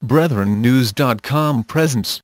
BrethrenNews.com presents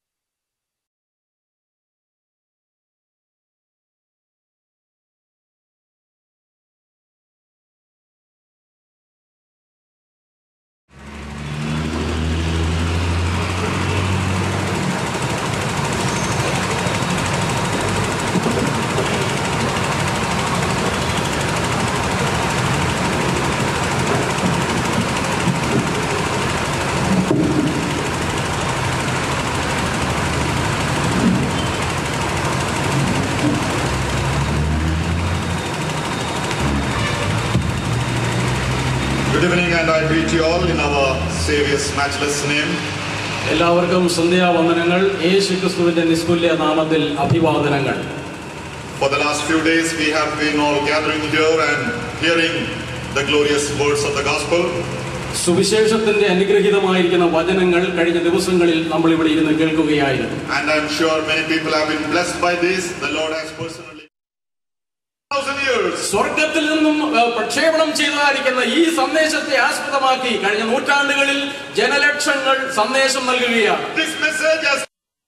Good evening, and I greet you all in our Savior's matchless name. എല്ലാവർക്കും സന്ധ്യാവന്ദനങ്ങൾ യേശു ക്രിസ്തുവിന്റെ നിസ്തുല്യ നാമത്തിൽ അഭിവാദനങ്ങൾ For the last few days, we have been all gathering here and hearing the glorious words of the gospel. സുവിശേഷത്തിന്റെ അനുഗ്രഹീതമായിരിക്കുന്ന വചനങ്ങൾ കഴിഞ്ഞ ദിവസങ്ങളിൽ നമ്മൾ ഇവിടെ ഇരുന്ന് കേൾക്കുകയായിരുന്നു And I'm sure many people have been blessed by this. The Lord has personally. Thousand years. സ്വർഗത്തിൽ നിന്നും ഏഹ്, പ്രക്ഷേപണം ചെയ്തതായിരിക്കുന്ന ഈ സന്ദേശത്തെ ആസ്പദമാക്കി കഴിഞ്ഞ നൂറ്റാണ്ടുകളിൽ ജനലക്ഷങ്ങൾ സന്ദേശം നൽകുകയാണ് This message has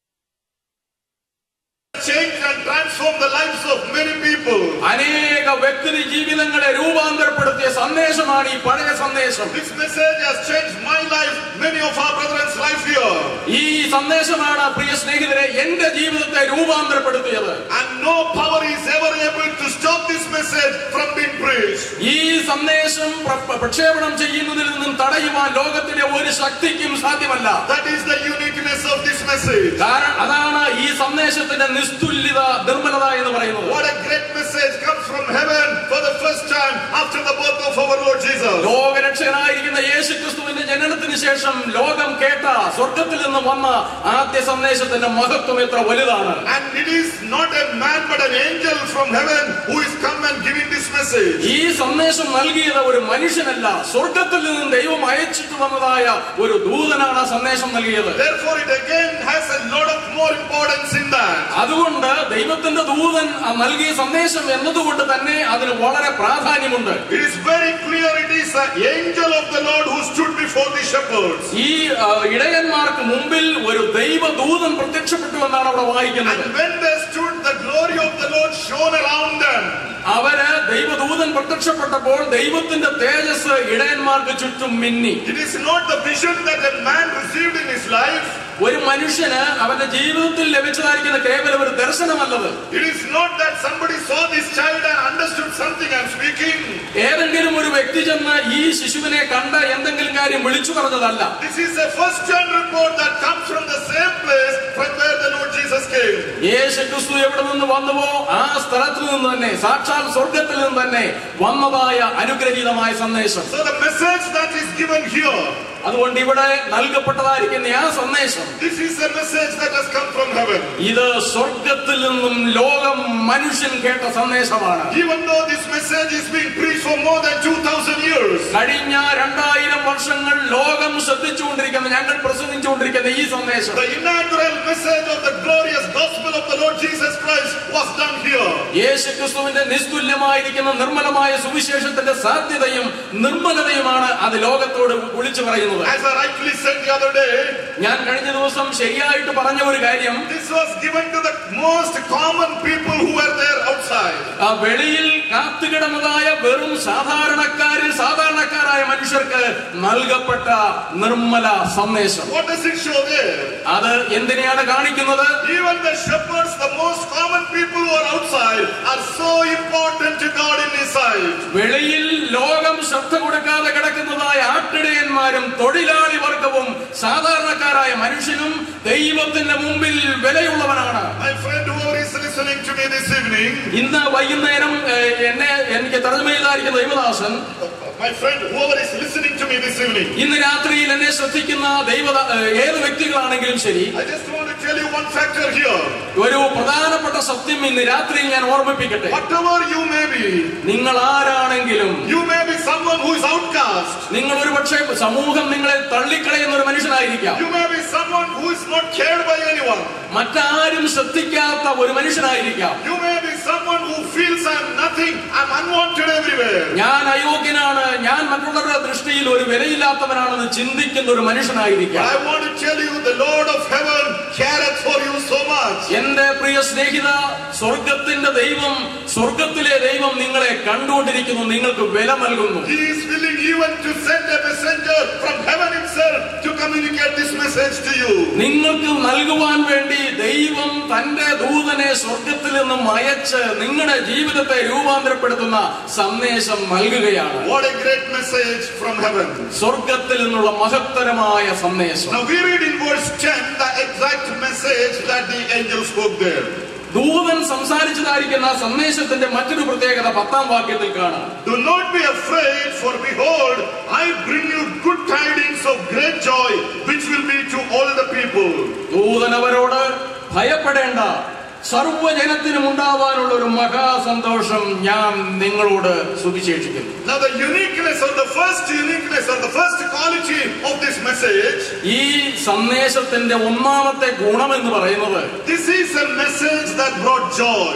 changed and transformed the lives of many people. അനേക വ്യക്തി ജീവിതങ്ങളെ രൂപാന്തരപ്പെടുത്തിയ സന്ദേശമാണ് ഈ പഴയ സന്ദേശം This message has changed my life, many of our brethren's life here. ഈ സന്ദേശമാണ് പ്രിയ സ്നേഹിതരെ എന്റെ ജീവിതത്തെ രൂപാന്തരപ്പെടുത്തിയത് And no power is ever able to stop this message from being preached. ഈ സന്ദേശം പ്ര- പ്രക്ഷേപണം ചെയ്യുന്നതിൽ നിന്നും തടയുവാൻ ലോകത്തിലെ ഒരു ശക്തിക്കും സാധ്യമല്ല That is the uniqueness of this message. കാരണം അതാണ് ഈ സന്ദേശത്തിന്റെ നിസ്തുല്യത നിർമ്മലത എന്ന് പറയുന്നത് What a great message comes from heaven for the first time after the birth of our Lord Jesus. ലോകരക്ഷകനായിരിക്കുന്ന യേശു ക്രിസ്തുവിന്റെ ജനനത്തിന് ശേഷം ലോകം കേട്ട സ്വർഗത്തിൽ നിന്ന് വന്ന ആദ്യ സന്ദേശത്തിന്റെ മഹത്വം എത്ര വലുതാണ് And it is not a man but an angel from heaven who is come and giving this message. ഈ സന്ദേശം നൽകിയത് ഒരു മനുഷ്യനല്ല സ്വർഗത്തിൽ നിന്നും ദൈവം അയച്ചിട്ട് വന്നതായ ഒരു ദൂതനാണ് ആ സന്ദേശം നൽകിയത് Therefore, it again has a lot of more importance in that. അതുകൊണ്ട് ദൈവത്തിന്റെ ദൂതൻ ആ നൽകിയ സന്ദേശം എന്നതുകൊണ്ട് തന്നെ അതിന് വളരെ പ്രാധാന്യമുണ്ട് It is very clear it is the angel of the Lord who stood before the shepherds. ഈ ആ, ഇടയന്മാർക്ക് മുമ്പിൽ ഒരു ദൈവദൂതൻ പ്രത്യക്ഷപ്പെട്ടു എന്നാണ് അവിടെ വായിക്കുന്നത് And when they stood, the glory of the Lord shone around them. അവര് ദൈവദൂതൻ പ്രത്യക്ഷപ്പെട്ടപ്പോൾ ദൈവത്തിന്റെ തേജസ് ഇടയന്മാർക്ക് ചുറ്റും മിന്നി It is not the vision that a man received in his life. ഒരു മനുഷ്യന് അവന്റെ ജീവിതത്തിൽ ലഭിച്ചതായിരിക്കുന്ന കേവലം ഒരു ദർശനമല്ലത് It is not that somebody saw this child and understood something and speaking. ഏതെങ്കിലും ഒരു വ്യക്തി ചെന്ന് ഈ ശിശുവിനെ കണ്ട് എന്തെങ്കിലും കാര്യം വിളിച്ചു പറഞ്ഞതല്ല This is a first hand report that comes from the same place from where the Lord Jesus came. യേശു ക്രിസ്തു എവിടെ നിന്ന് വന്നുവോ ആ സ്ഥലത്ത് നിന്ന് തന്നെ സാക്ഷാൽ സ്വർഗത്തിൽ നിന്ന് തന്നെ വന്നതായ അനുഗ്രഹീതമായ സന്ദേശം So the message that is given here, അതുകൊണ്ട് ഇവിടെ നൽകപ്പെട്ടതായിരിക്കുന്ന ആ സന്ദേശം this is a message that has come from heaven. ഇത് സ്വർഗത്തിൽ നിന്നും ലോകം മനുഷ്യൻ കേട്ട സന്ദേശമാണ് Even though this message is being preached for more than 2000 years, കഴിഞ്ഞ രണ്ടായിരം വർഷങ്ങൾ ലോകം ശ്രദ്ധിച്ചുകൊണ്ടിരിക്കുന്ന ഞങ്ങൾ പ്രസംഗിച്ചുകൊണ്ടിരിക്കുന്ന ഈ സന്ദേശം the inaugural message of the glorious gospel of the Lord Jesus Christ was done here. യേശു ക്രിസ്തുവിന്റെ നിസ്തുല്യമായിരിക്കുന്ന നിർമ്മലമായ സുവിശേഷത്തിന്റെ സാധ്യതയും നിർമ്മലതയുമാണ് അത് ലോകത്തോട് വിളിച്ചു പറയുന്നത് As I rightly said the other day, ഞാൻ കഴിഞ്ഞ ദിവസം ശരിയായിട്ട് പറഞ്ഞ ഒരു കാര്യം this was given to the most common people who were there outside. ആ വെളിയിൽ കാത്തുകിടന്നതായ വെറും സാധാരണക്കാരിൽ സാധാരണക്കാരായ മനുഷ്യർക്ക് നൽകപ്പെട്ട നിർമ്മല സന്ദേശം What does it show there? അത് എന്തിനെയാണ് കാണിക്കുന്നത് Even the shepherds, the most common people who are outside, are so important to God in His sight. വെളിയിൽ ലോകം ശ്രദ്ധ കൊടുക്കാതെ കിടക്കുന്നതായ ആട്ടിടയന്മാരും തൊഴിലാളി വർഗവും സാധാരണക്കാരായ മനുഷ്യനും ദൈവത്തിന്റെ മുമ്പിൽ വിലയുള്ളവനാണ് My friend, whoever is listening to me this evening, ഇന്ന് വൈകുന്നേരം ഏഹ്, എന്നെ എനിക്ക് തർജ്ജമ ചെയ്തായിരിക്കുന്ന ദൈവദാസൻ my friend, whoever is listening to me this evening, ഇന്ന് രാത്രിയിൽ എന്നെ ശ്രദ്ധിക്കുന്ന ദൈവ ഏത് വ്യക്തികളാണെങ്കിലും ശരി I just want to tell you one factor here. ഒരു പ്രധാനപ്പെട്ട സത്യം ഇന്ന് രാത്രിയിൽ ഞാൻ ഓർമ്മിപ്പിക്കട്ടെ Whatever you may be, നിങ്ങൾ ആരാണെങ്കിലും you may be someone who is outcast. നിങ്ങൾ ഒരു പക്ഷേ സമൂഹം നിങ്ങളെ തള്ളിക്കളയുന്ന ഒരു മനുഷ്യനായിരിക്കാം You may be someone who is not cared by anyone. മറ്റാരും ശ്രദ്ധിക്കാത്ത ഒരു മനുഷ്യനായിരിക്കാം You may be someone who feels I'm nothing, I'm unwanted everywhere. ഞാൻ അയോഗ്യനാണ് ഞാൻ മറ്റുള്ളവരുടെ ദൃഷ്ടിയിൽ ഒരു വിലയില്ലാത്തവനാണെന്ന് ചിന്തിക്കുന്ന ഒരു മനുഷ്യനായിരിക്കാം I want to tell you, the Lord of heaven careth for you so much. എന്റെ പ്രിയ സ്നേഹിത സ്വർഗത്തിന്റെ ദൈവം സ്വർഗത്തിലെ ദൈവം നിങ്ങളെ കണ്ടുകൊണ്ടിരിക്കുന്നു നിങ്ങൾക്ക് വില നൽകുന്നു He is willing even to send a messenger from heaven himself to communicate this message to you. നിങ്ങൾക്ക് നൽകുവാൻ വേണ്ടി ദൈവം തന്റെ ദൂതനെ സ്വർഗത്തിൽ നിന്നും അയച്ച് നിങ്ങളുടെ ജീവിതത്തെ രൂപാന്തരപ്പെടുത്തുന്ന സന്ദേശം നൽകുകയാണ് What a great message from heaven. സ്വർഗത്തിൽ നിന്നുള്ള മഹത്തരമായ സന്ദേശം Now we read in verse 10 the exact message that the angel spoke there. ദൂതൻ സംസാരിച്ചതായിരിക്കുന്ന ആ സന്ദേശത്തിന്റെ മറ്റൊരു പ്രത്യേകത പത്താം വാക്യത്തിൽ കാണാം Do not be afraid, for behold, I bring you good tidings of great joy, which will be to all the people. ദൂതൻ അവരോട് ഭയപ്പെടേണ്ട സർവ്വജനത്തിനും ഉണ്ടാവാനുള്ള ഒരു മഹാസന്തോഷം ഞാൻ നിങ്ങളോട് സുവിശേഷിക്കുന്നു Now the uniqueness or the first uniqueness or the first quality of this message, ഈ സന്ദേശത്തിന്റെ ഒന്നാമത്തെ ഗുണമെന്ന് പറയുന്നത് this is a message that brought joy.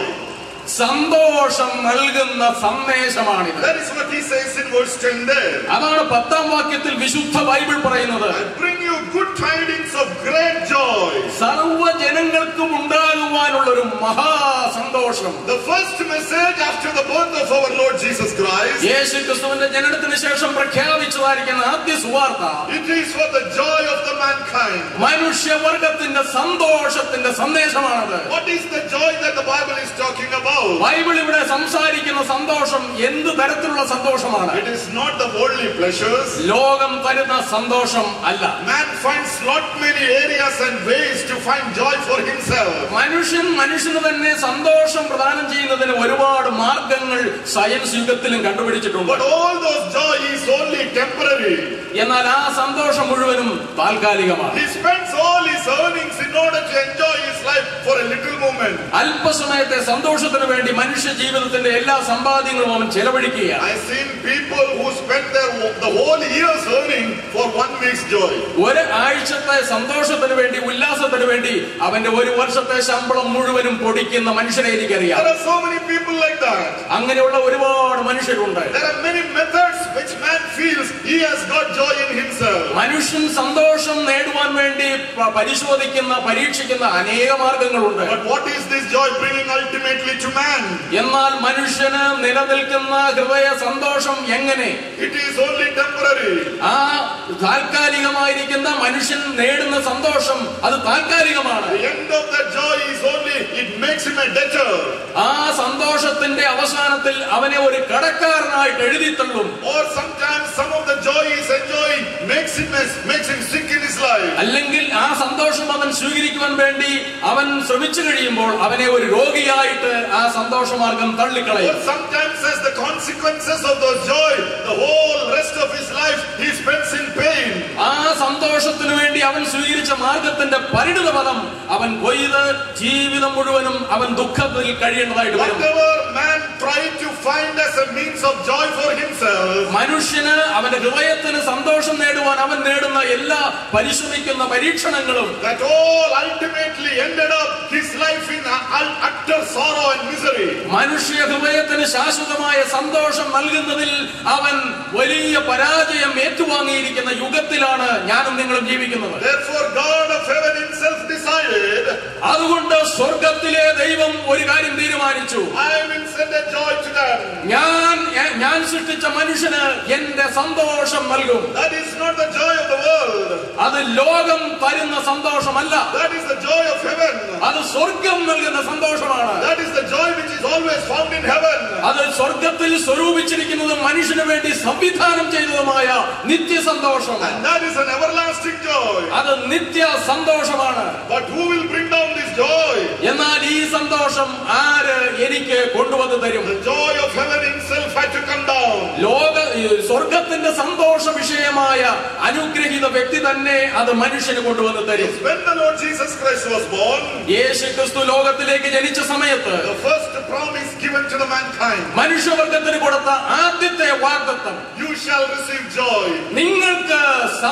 സന്തോഷം നൽകുന്ന സന്ദേശമാണിത് That is what he says in verse 10 there. അതാണ് പത്താം വാക്യത്തിൽ വിശുദ്ധ ബൈബിൾ പറയുന്നത് I bring you good tidings of great joy. സർവ്വജനങ്ങൾക്കും ഉണ്ടാകുവാനുള്ള ഒരു മഹാസന്തോഷം The first message after the birth of our Lord Jesus Christ, യേശു ക്രിസ്തുവിന്റെ ജനനത്തിന് ശേഷം പ്രഖ്യാപിച്ചതായിരിക്കുന്ന ആദ്യ സുവാർത്ത it is for the joy of the mankind. മനുഷ്യവർഗത്തിന്റെ സന്തോഷത്തിന്റെ സന്ദേശമാണത് What is the joy that the Bible is talking about? Bible ഇവിടെ സംസാരിക്കുന്ന സന്തോഷം എന്ത് തരത്തിലുള്ള സന്തോഷമാണ് It is not the worldly pleasures. ലോകം തരുന്ന സന്തോഷം അല്ല Man finds lot many areas and ways to find joy for himself. മനുഷ്യൻ മനുഷ്യന് തന്നെ സന്തോഷം പ്രദാനം ചെയ്യുന്നതിന് ഒരുപാട് മാർഗങ്ങൾ സയൻസ് യുഗത്തിലും കണ്ടുപിടിച്ചിട്ടുണ്ട് But all those joy is only temporary. എന്നാൽ ആ സന്തോഷം മുഴുവനും താൽക്കാലികമാണ് He spends all his earnings in order to enjoy his life for a little moment. അല്പസമയത്തെ സന്തോഷത്തിന് വേണ്ടി മനുഷ്യ ജീവിതത്തിന്റെ എല്ലാ സമ്പാദ്യങ്ങളും അവൻ ചെലവഴിക്കുകയാണ് I've seen people who spend their the whole year's earning for one week's joy. ഒരു ആഴ്ചത്തെ സന്തോഷത്തിന് വേണ്ടി ഉല്ലാസത്തിന് വേണ്ടി അവന്റെ ഒരു വർഷത്തെ ശമ്പളം മുഴുവനും പൊടിക്കുന്ന മനുഷ്യനെ എനിക്കറിയാം There are so many people like that. അങ്ങനെയുള്ള ഒരുപാട് മനുഷ്യരുണ്ട് There are many methods which man feels he has got joy in himself. മനുഷ്യൻ സന്തോഷം നേടുവാൻ വേണ്ടി പ- പരിശോധിക്കുന്ന പരീക്ഷിക്കുന്ന അനേക മാർഗങ്ങളുണ്ട് But what is this joy bringing ultimately to man? എന്നാൽ മനുഷ്യന് നിലനിൽക്കുന്ന ഹൃദയ സന്തോഷം എങ്ങനെ It is only temporary. ആ താൽക്കാലികമായിരിക്കുന്ന മനുഷ്യൻ നേടുന്ന സന്തോഷം അത് താൽക്കാലികമാണ് The end of that joy is only it makes him a debtor. ആ സന്തോഷത്തിന്റെ അവസാനത്തിൽ അവനെ ഒരു കടക്കാരനായിട്ട് എഴുതിത്തള്ളും Or sometimes some of the joy he's enjoying makes him makes him sick in his life. അല്ലെങ്കിൽ ആ സന്തോഷം അവൻ സ്വീകരിക്കുവാൻ വേണ്ടി അവൻ ശ്രമിച്ചു കഴിയുമ്പോൾ അവനെ ഒരു രോഗിയായിട്ട് ആ സന്തോഷമാർഗം Or തള്ളിക്കളയും sometimes as the consequences of those joy, the whole rest of his life he spends in pain. ആ സന്തോഷത്തിനു വേണ്ടി അവൻ സ്വീകരിച്ച മാർഗത്തിന്റെ പരിണിത ഫലം അവൻ കൊയ്ത് ജീവിതം മുഴുവനും അവൻ ദുഃഖത്തിൽ കഴിയേണ്ടതായിട്ട് വരും Whatever man tried to find as a means of joy for himself, മനുഷ്യന് അവന്റെ ഹൃദയത്തിന് സന്തോഷം നേടുവാൻ അവൻ നേടുന്ന എല്ലാ പരിശ്രമിക്കുന്ന പരീക്ഷണങ്ങളും that all ultimately ended up his life in u- utter sorrow and misery. മനുഷ്യ ഹൃദയത്തിന് ശാശ്വതമായ സന്തോഷം നൽകുന്നതിൽ അവൻ വലിയ പരാജയം ഏറ്റുവാങ്ങിയിരിക്കുന്ന യുഗത്തിലാണ് ഞാനും നിങ്ങളും ജീവിക്കുന്നത് Therefore, God of heaven himself decided, അതുകൊണ്ട് സ്വർഗത്തിലെ ദൈവം ഒരു കാര്യം തീരുമാനിച്ചു I will send a joy to them. ഞാൻ ഞാൻ സൃഷ്ടിച്ച മനുഷ്യന് എന്റെ സന്തോഷം നൽകും That is not the joy of the world. അത് ലോകം തരുന്ന സന്തോഷമല്ല That is the joy of heaven. അത് സ്വർഗം നൽകുന്ന സന്തോഷമാണ് That is the joy which is always found in heaven. അത് സ്വർഗത്തിൽ സ്വരൂപിച്ചിരിക്കുന്നതും മനുഷ്യന് വേണ്ടി സംവിധാനം ചെയ്തതുമായ നിത്യ സന്തോഷം And that is an everlasting joy. അത് നിത്യ സന്തോഷമാണ് But who will bring down this joy? എന്നാൽ ഈ സന്തോഷം ആര് എനിക്ക് കൊണ്ടുവന്ന് തരും The joy of heaven himself had to come down. ലോക ഈ സ്വർഗത്തിന്റെ സന്തോഷ വിഷയമായ അനുഗ്രഹീത വ്യക്തി തന്നെ അത് മനുഷ്യന് കൊണ്ടുവന്ന് തരും When the Lord Jesus Christ was born, യേശു ക്രിസ്തു ലോകത്തിലേക്ക് ജനിച്ച സമയത്ത് the first promise given to the mankind, മനുഷ്യവർഗത്തിന് കൊടുത്ത ആദ്യത്തെ വാഗ്ദത്തം you shall receive joy. നിങ്ങൾക്ക്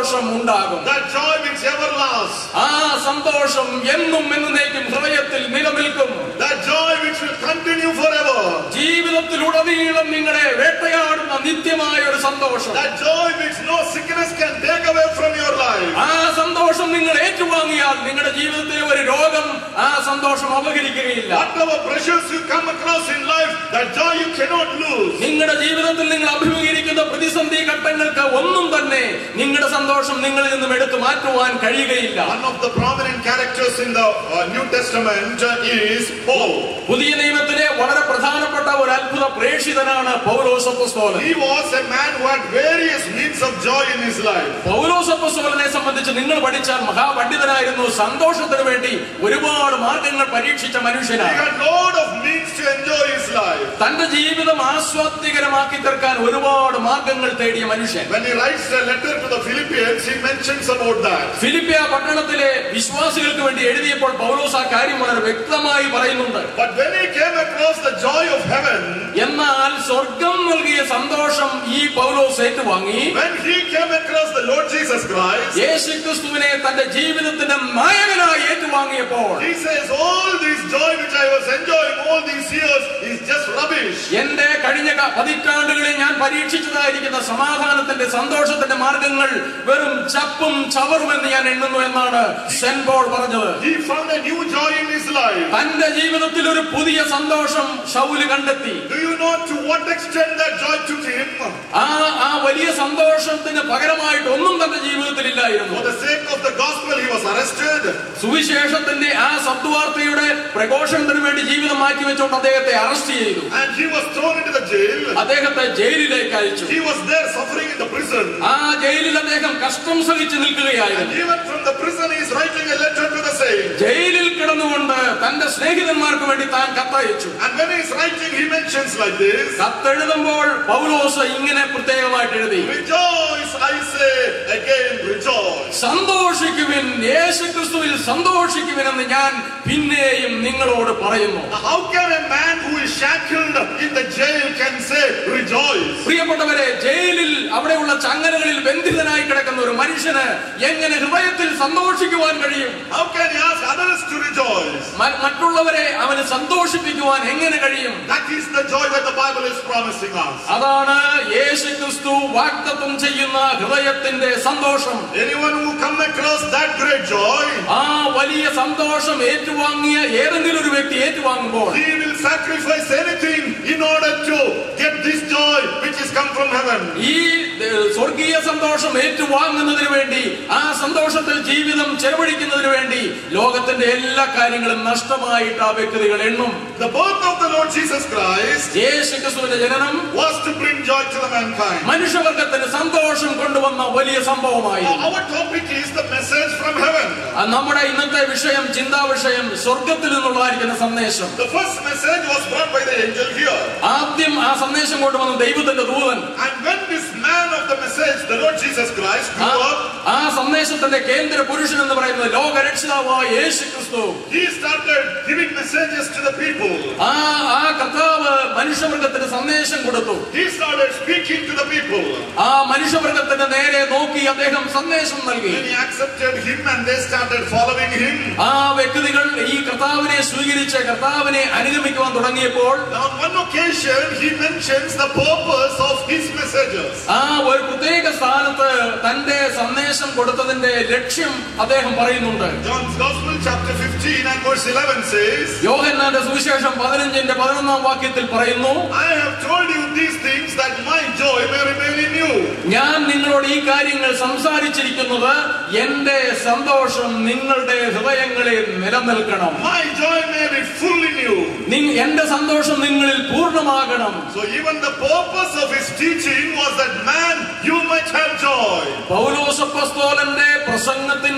സന്തോഷം ഉണ്ടാകും That joy which ever lasts. ആ സന്തോഷം എന്നും എന്നേക്കും ഹൃദയത്തിൽ നിലനിൽക്കും That joy which will continue forever. ജീവിതത്തിലുടനീളം നിങ്ങളെ വേട്ടയാടുന്ന നിത്യമായ ഒരു സന്തോഷം That joy which no sickness can take away from your life. ആ സന്തോഷം നിങ്ങൾ ഏറ്റുവാങ്ങിയാൽ നിങ്ങളുടെ ജീവിതത്തിലെ ഒരു രോഗം ആ സന്തോഷം അപഹരിക്കുകയില്ല Whatever pressures you come across in life, that joy you cannot lose. നിങ്ങളുടെ ജീവിതത്തിൽ നിങ്ങൾ അഭിമുഖീകരിക്കുന്ന പ്രതിസന്ധി ഘട്ടങ്ങൾക്ക് ഒന്നും തന്നെ നിങ്ങളുടെ സന്തോഷം നിങ്ങളിൽ നിന്നും എടുത്തു മാറ്റുവാൻ കഴിയുകയില്ല One of the prominent characters in the uh, New Testament uh, is Paul. പുതിയ നിയമത്തിലെ വളരെ പ്രധാനപ്പെട്ട ഒരു അത്ഭുത പ്രേക്ഷിതനാണ് പൗലോസ് അപ്പോസ്തലൻ He was a man who had various means of joy in his life. പൗലോസ് അപ്പോസ്തലനെ സംബന്ധിച്ച് നിങ്ങൾ പഠിച്ചാൽ മഹാപണ്ഡിതനായിരുന്നു സന്തോഷത്തിന് വേണ്ടി ഒരുപാട് മാർഗങ്ങൾ പരീക്ഷിച്ച He മനുഷ്യനാണ് had lot of means to enjoy his life. തന്റെ ജീവിതം ആസ്വാദ്യകരമാക്കി തീർക്കാൻ ഒരുപാട് മാർഗങ്ങൾ തേടിയ മനുഷ്യൻ When he writes a letter to the Philippians, he mentions about that. ഫിലിപ്പിയ പട്ടണത്തിലെ വിശ്വാസികൾക്ക് വേണ്ടി എഴുതിയപ്പോൾ പൗലോസ് ആ കാര്യം വളരെ വ്യക്തമായി പറയുന്നുണ്ട് But when he came across the joy of heaven, എന്നാൽ സ്വർഗം നൽകിയ സന്തോഷം ഈ പൗലോസ് ഏറ്റുവാങ്ങി when he came across the Lord Jesus Christ, യേശുക്രിസ്തുവിനെ തന്റെ ജീവിതത്തിന്റെ നായകനായി ഏറ്റുവാങ്ങിയപ്പോൾ he says, All this joy which I was enjoying all these years is just rubbish. എന്റെ കഴിഞ്ഞ ക- പതിറ്റാണ്ടുകളിൽ ഞാൻ പരീക്ഷിച്ചതായിരിക്കുന്ന സമാധാനത്തിന്റെ സന്തോഷത്തിന്റെ മാർഗങ്ങൾ വെറും ചപ്പും ചവറും എന്ന് ഞാൻ എണ്ണുന്നു എന്നാണ് സെന്റ് പോൾ പറഞ്ഞത് He found a new joy in his life. തന്റെ ജീവിതത്തിൽ ഒരു പുതിയ സന്തോഷം ഷൗല് കണ്ടെത്തി Do you know to what extent that joy took him? ആ ആ വലിയ സന്തോഷത്തിന് പകരമായിട്ട് ഒന്നും തന്റെ ജീവിതത്തിൽ ഇല്ലായിരുന്നു For the sake of the gospel, he was arrested. സുവിശേഷത്തിന്റെ ആ സത്വാർത്തയുടെ പ്രഘോഷണത്തിന് വേണ്ടി ജീവിതം മാറ്റിവെച്ചുകൊണ്ട് അദ്ദേഹത്തെ അറസ്റ്റ് ചെയ്തു And he was thrown into the jail. അദ്ദേഹത്തെ ജയിലിലേക്ക് അയച്ചു He was there suffering in the prison. ആ ജയിലിൽ അദ്ദേഹം കഷ്ടം സഹിച്ചു And നിൽക്കുകയായിരുന്നു even from the prison, he is writing a letter to the saints. ജയിലിൽ കിടന്നുകൊണ്ട് തന്റെ സ്നേഹിതന്മാർക്ക് വേണ്ടി താൻ കത്തയച്ചു And when he is writing, he mentions like this കത്തെഴുതുമ്പോൾ പൗലോസ് ഇങ്ങനെ പ്രത്യേകമായിട്ട് എഴുതി Rejoice, I say again, rejoice. സന്തോഷിക്കുവിൻ യേശുക്രിസ്തുവിൽ സന്തോഷിക്കുവിൻ എന്ന് ഞാൻ പിന്നെയും നിങ്ങളോട് പറയുന്നു How can a man who is shackled in the jail can say rejoice? പ്രിയപ്പെട്ടവരെ ജയിലിൽ അവിടെയുള്ള ചങ്ങലകളിൽ ബന്ധിതനായി കിടക്കുന്ന ഒരു മനുഷ്യന് എങ്ങനെ ഹൃദയത്തിൽ സന്തോഷിക്കുവാൻ കഴിയും How can he ask others to rejoice? മ- മറ്റുള്ളവരെ അവന് സന്തോഷിപ്പിക്കുവാൻ എങ്ങനെ കഴിയും That is the joy that the Bible is promising us. അതാണ് യേശു ക്രിസ്തു വാഗ്ദത്വം ചെയ്യുന്ന ഹൃദയത്തിന്റെ സന്തോഷം Anyone who come across that great joy, ആ വലിയ സന്തോഷം ഏറ്റുവാങ്ങിയ ഏതെങ്കിലും ഒരു വ്യക്തി ഏറ്റുവാങ്ങുമ്പോൾ he will sacrifice anything in order to get this joy which is come from heaven. ഈ ഏഹ്, സ്വർഗീയ സന്തോഷം ഏറ്റുവാങ്ങുന്നതിന് വേണ്ടി ആ സന്തോഷത്തിൽ ജീവിതം ചെലവഴിക്കുന്നതിന് വേണ്ടി ലോകത്തിന്റെ എല്ലാ കാര്യങ്ങളും നഷ്ടമായിട്ട് ആ വ്യക്തികൾ എണ്ണും The birth of the Lord Jesus Christ യേശു ക്രിസ്തുവിന്റെ ജനനം was to bring joy to the mankind. മനുഷ്യവർഗത്തിന് സന്തോഷം കൊണ്ടുവന്ന വലിയ സംഭവമായി Now, Our topic is the message from heaven. നമ്മുടെ ഇന്നത്തെ വിഷയം ചിന്താ വിഷയം സ്വർഗത്തിൽ നിന്നുള്ളതായിരിക്കുന്ന സന്ദേശം The first message was brought by the angel here. ആദ്യം ആ സന്ദേശം കൊണ്ടുവന്ന ദൈവത്തിന്റെ ദൂതൻ And when this man of the message, the Lord Jesus Christ, ആ grew up, ആ സന്ദേശത്തിന്റെ കേന്ദ്ര പുരുഷൻ എന്ന് പറയുന്നത് ലോകരക്ഷിതാവായ യേശു ക്രിസ്തു he started giving messages to the people. ആ ആ കർത്താവ് മനുഷ്യവർഗത്തിന് സന്ദേശം കൊടുത്തു He started speaking to the people. ആ മനുഷ്യവർഗത്തിന്റെ നേരെ നോക്കി അദ്ദേഹം സന്ദേശം നൽകി When he accepted him and they started following him, ആ വ്യക്തികൾ ഈ കർത്താവിനെ സ്വീകരിച്ച് കർത്താവിനെ അനുഗമിക്കുവാൻ തുടങ്ങിയപ്പോൾ on one occasion he mentions the purpose of his messages. ആ ഒരു പ്രത്യേക സ്ഥാനത്ത് തന്റെ സന്ദേശം കൊടുത്തതിന്റെ ലക്ഷ്യം അദ്ദേഹം പറയുന്നുണ്ട് John's Gospel, chapter 15 and verse 11 says, യോഹന്നാന്റെ സുവിശേഷം പതിനഞ്ചിന്റെ പതിനൊന്നാം വാക്യത്തിൽ പറയുന്നു I have told you these things that my joy may remain in you. ഞാൻ നിങ്ങളോട് ഈ കാര്യങ്ങൾ സംസാരിച്ചിരിക്കുന്നത് എന്റെ സന്തോഷം നിങ്ങളുടെ ഹൃദയങ്ങളിൽ നിലനിൽക്കണം My joy may be full in you. നി- എന്റെ സന്തോഷം നിങ്ങളിൽ പൂർണ്ണമാകണം So even the purpose of his teaching was that man, you might have joy. പൗലോസപ്പസ്തോലന്റെ പ്രസംഗത്തിന്റെ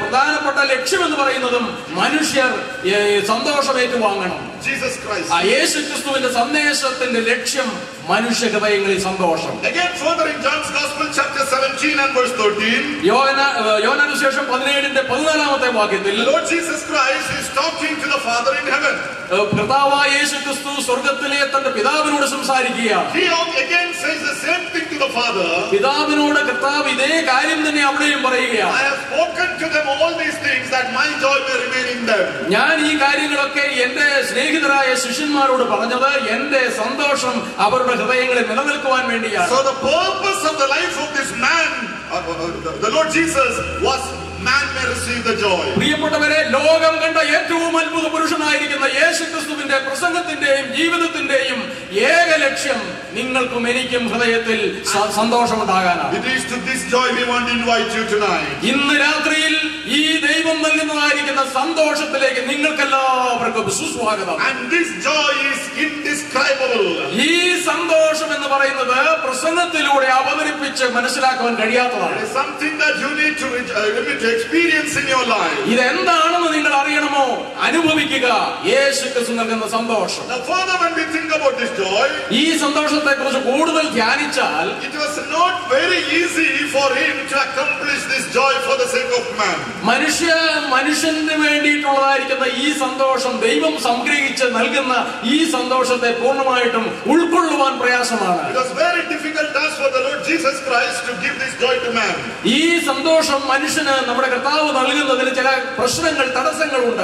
പ്രധാനപ്പെട്ട ലക്ഷ്യം എന്ന് പറയുന്നതും മനുഷ്യർ ഏ, സന്തോഷം ഏറ്റുവാങ്ങണം Jesus Christ. ആ യേശു ക്രിസ്തുവിന്റെ സന്ദേശത്തിന്റെ ലക്ഷ്യം മനുഷ്യ ഹൃദയങ്ങളിൽ സന്തോഷം Again, further in John's Gospel, chapter 17 and verse 13, യോന യോനാനുശേഷം പതിനേഴിന്റെ പതിനാലാമത്തെ വാക്യത്തിൽ the Lord Jesus Christ is talking to the Father in heaven. ഏ, കർത്താവായ യേശു ക്രിസ്തു സ്വർഗത്തിലെ തന്റെ പിതാവിനോട് സംസാരിക്കുകയാണ് He again says the same thing to the Father. പിതാവിനോട് കർത്താവ് ഇതേ കാര്യം തന്നെ അവിടെയും പറയുകയാണ് I have spoken to them all these things that my joy may remain in them. ഞാൻ ഈ കാര്യങ്ങളൊക്കെ എന്റെ സ്നേഹിതരായ ശിഷ്യന്മാരോട് പറഞ്ഞത് എന്റെ സന്തോഷം അവരുടെ ഹൃദയങ്ങളിൽ നിലനിൽക്കുവാൻ വേണ്ടിയാണ് So the purpose of the life of this man, uh, uh, the- the Lord Jesus, was man may receive the joy. പ്രിയപ്പെട്ടവരെ ലോകം കണ്ട ഏറ്റവും അത്ഭുത പുരുഷനായിരിക്കുന്ന യേശു ക്രിസ്തുവിന്റെ പ്രസംഗത്തിന്റെയും ജീവിതത്തിന്റെയും ഏക ലക്ഷ്യം നിങ്ങൾക്കും എനിക്കും ഹൃദയത്തിൽ സ- സന്തോഷമുണ്ടാകാനാണ് It is to this joy we want to invite you tonight. ഇന്ന് രാത്രിയിൽ ഈ ദൈവം നൽകുന്നതായിരിക്കുന്ന സന്തോഷത്തിലേക്ക് നിങ്ങൾക്കെല്ലാവർക്കും സുസ്വാഗതം And this joy is indescribable. ഈ സന്തോഷം എന്ന് പറയുന്നത് പ്രസംഗത്തിലൂടെ അവതരിപ്പിച്ച് മനസ്സിലാക്കുവാൻ കഴിയാത്തതാണ് It is something that you need to, re- uh, you need to experience in your life. ഇതെന്താണെന്ന് നിങ്ങൾ അറിയണമോ അനുഭവിക്കുക യേശു ക്രിസ്തു നൽകുന്ന സന്തോഷം Now, further, when we think about this joy, ഈ സന്തോഷത്തെ കുറിച്ച് കൂടുതൽ ധ്യാനിച്ചാൽ it was not very easy for him to accomplish this joy for the sake of man. മനുഷ്യ മനുഷ്യന് വേണ്ടിയിട്ടുള്ളതായിരിക്കുന്ന ഈ സന്തോഷം ദൈവം സംഗ്രഹിച്ച് നൽകുന്ന ഈ സന്തോഷത്തെ പൂർണ്ണമായിട്ടും ഉൾക്കൊള്ളുവാൻ പ്രയാസമാണ് It was very difficult task for the Lord Jesus Christ to give this joy to man. ഈ സന്തോഷം മനുഷ്യന് നമ്മുടെ കർത്താവ് നൽകുന്നതിന് ചില പ്രശ്നങ്ങൾ തടസ്സങ്ങളുണ്ട്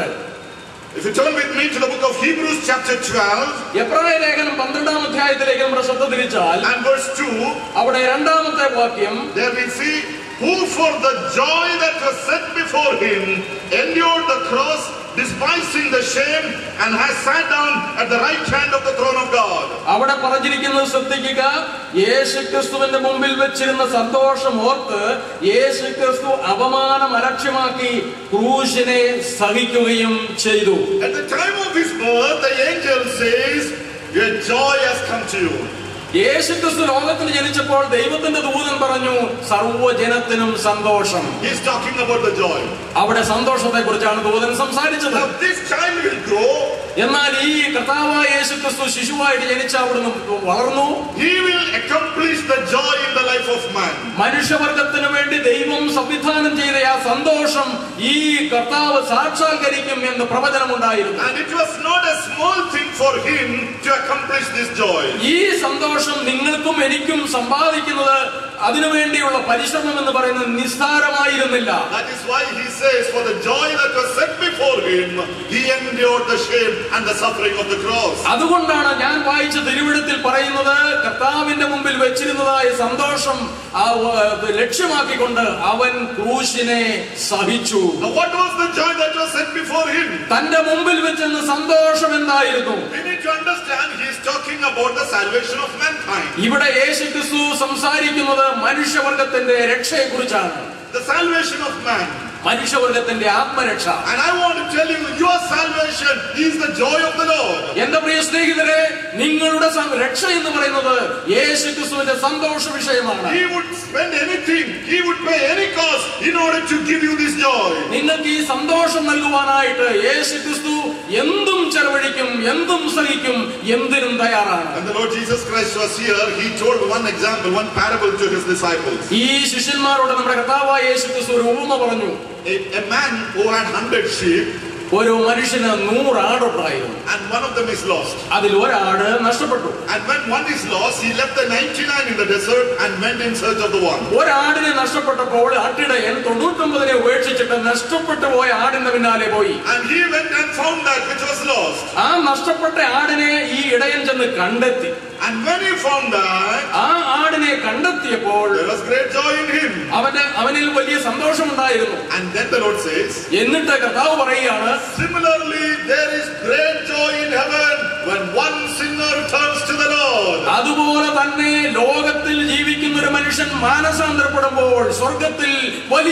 If you turn with me to the book of Hebrews, chapter 12, എബ്രായ ലേഖനം പന്ത്രണ്ടാം അധ്യായത്തിലേക്ക് നമ്മുടെ ശ്രദ്ധ തിരിച്ചാൽ and verse 2, അവിടെ രണ്ടാമത്തെ വാക്യം there we see, Who for the joy that was set before him endured the cross, despising the shame, and has sat down at the right hand of the throne of God. അവിടെ പറഞ്ഞിരിക്കുന്നത് ശ്രദ്ധിക്കുക യേശു ക്രിസ്തുവിന്റെ മുമ്പിൽ വെച്ചിരുന്ന സന്തോഷം ഓർത്ത് യേശു ക്രിസ്തു അപമാനം അലക്ഷ്യമാക്കി ക്രൂശിനെ സഹിക്കുകയും ചെയ്തു At the time of his birth, the angel says, Your joy has come to you. യേശു ക്രിസ്തു ലോകത്തിൽ ജനിച്ചപ്പോൾ ദൈവത്തിന്റെ ദൂതൻ പറഞ്ഞു സർവ്വജനത്തിനും സന്തോഷം He's talking about the joy. അവിടെ സന്തോഷത്തെ കുറിച്ചാണ് ദൂതൻ സംസാരിച്ചത് Now, this child will grow, എന്നാൽ ഈ കർത്താവായ യേശു ക്രിസ്തു ശിശുവായിട്ട് ജനിച്ച അവിടുന്ന് വളർന്നു he will accomplish the joy in the life of man. മനുഷ്യവർഗത്തിന് വേണ്ടി ദൈവം സംവിധാനം ചെയ്ത ആ സന്തോഷം ഈ കർത്താവ് സാക്ഷാത്കരിക്കും എന്ന് പ്രവചനമുണ്ടായിരുന്നു And it was not a small thing for him to accomplish this joy. ഈ സന്തോഷം നിങ്ങൾക്കും എനിക്കും സമ്പാദിക്കുന്നത് അതിനുവേണ്ടിയുള്ള പരിശ്രമം എന്ന് പറയുന്നത് നിസ്സാരമായിരുന്നില്ല That is why he says, For the joy that was set before him, he endured the shame and the suffering of the cross. അതുകൊണ്ടാണ് ഞാൻ വായിച്ച തിരുവിടത്തിൽ പറയുന്നത് കർത്താവിന്റെ മുമ്പിൽ വെച്ചിരുന്നതായ സന്തോഷം ആ വ- ലക്ഷ്യമാക്കിക്കൊണ്ട് അവൻ ക്രൂശിനെ സഹിച്ചു Now, what was the joy that was set before him? തന്റെ മുമ്പിൽ വെച്ചെന്ന സന്തോഷം എന്തായിരുന്നു We need to understand he is talking about the salvation of mankind. ഇവിടെ യേശു ക്രിസ്തു സംസാരിക്കുന്നത് മനുഷ്യവർഗത്തിന്റെ രക്ഷയെ കുറിച്ചാണ് The salvation of man. മനുഷ്യവർഗത്തിന്റെ ആത്മരക്ഷ And I want to tell you, your salvation is the joy of the Lord. എന്റെ പ്രിയ സ്നേഹിതരെ നിങ്ങളുടെ സം- രക്ഷ എന്ന് പറയുന്നത് യേശു ക്രിസ്തുവിന്റെ സന്തോഷ വിഷയമാണ് He would spend anything, he would pay any cost in order to give you this joy. നിങ്ങൾക്ക് ഈ സന്തോഷം നൽകുവാനായിട്ട് യേശു ക്രിസ്തു എന്തും ചെലവഴിക്കും എന്തും സഹിക്കും എന്തിനും തയ്യാറാണ് When the Lord Jesus Christ was here, he told one example, one parable to his disciples. ഈ ശിഷ്യന്മാരോട് നമ്മുടെ കർത്താവായ യേശു ക്രിസ്തു ഒരു ഉപമ പറഞ്ഞു A, a man who had hundred sheep ഒരു മനുഷ്യന് നൂറ് ആടുണ്ടായിരുന്നു and one of them is lost. അതിൽ ഒരാട് നഷ്ടപ്പെട്ടു And when one is lost, he left the 99 in the desert and went in search of the one. ഒരാടിനെ നഷ്ടപ്പെട്ടപ്പോൾ ആട്ടിടയൻ തൊണ്ണൂറ്റൊമ്പതിനെ ഉപേക്ഷിച്ചിട്ട് നഷ്ടപ്പെട്ടു പോയ ആടിന്റെ പിന്നാലെ പോയി And he went and found that which was lost. ആ നഷ്ടപ്പെട്ട ആടിനെ ഈ ഇടയൻ ചെന്ന് കണ്ടെത്തി And when he found that, ആ ആടിനെ കണ്ടെത്തിയപ്പോൾ there was great joy in him. അവന്റെ അവനിൽ വലിയ സന്തോഷമുണ്ടായിരുന്നു And then the Lord says, എന്നിട്ട് കർത്താവ് പറയുകയാണ് Similarly, there is great joy in heaven when one sinner turns to the Lord. അതുപോലെ തന്നെ ലോകത്തിൽ ജീവിക്കുന്ന ഒരു മനുഷ്യൻ മാനസാന്തരപ്പെടുമ്പോൾ സ്വർഗത്തിൽ വലിയ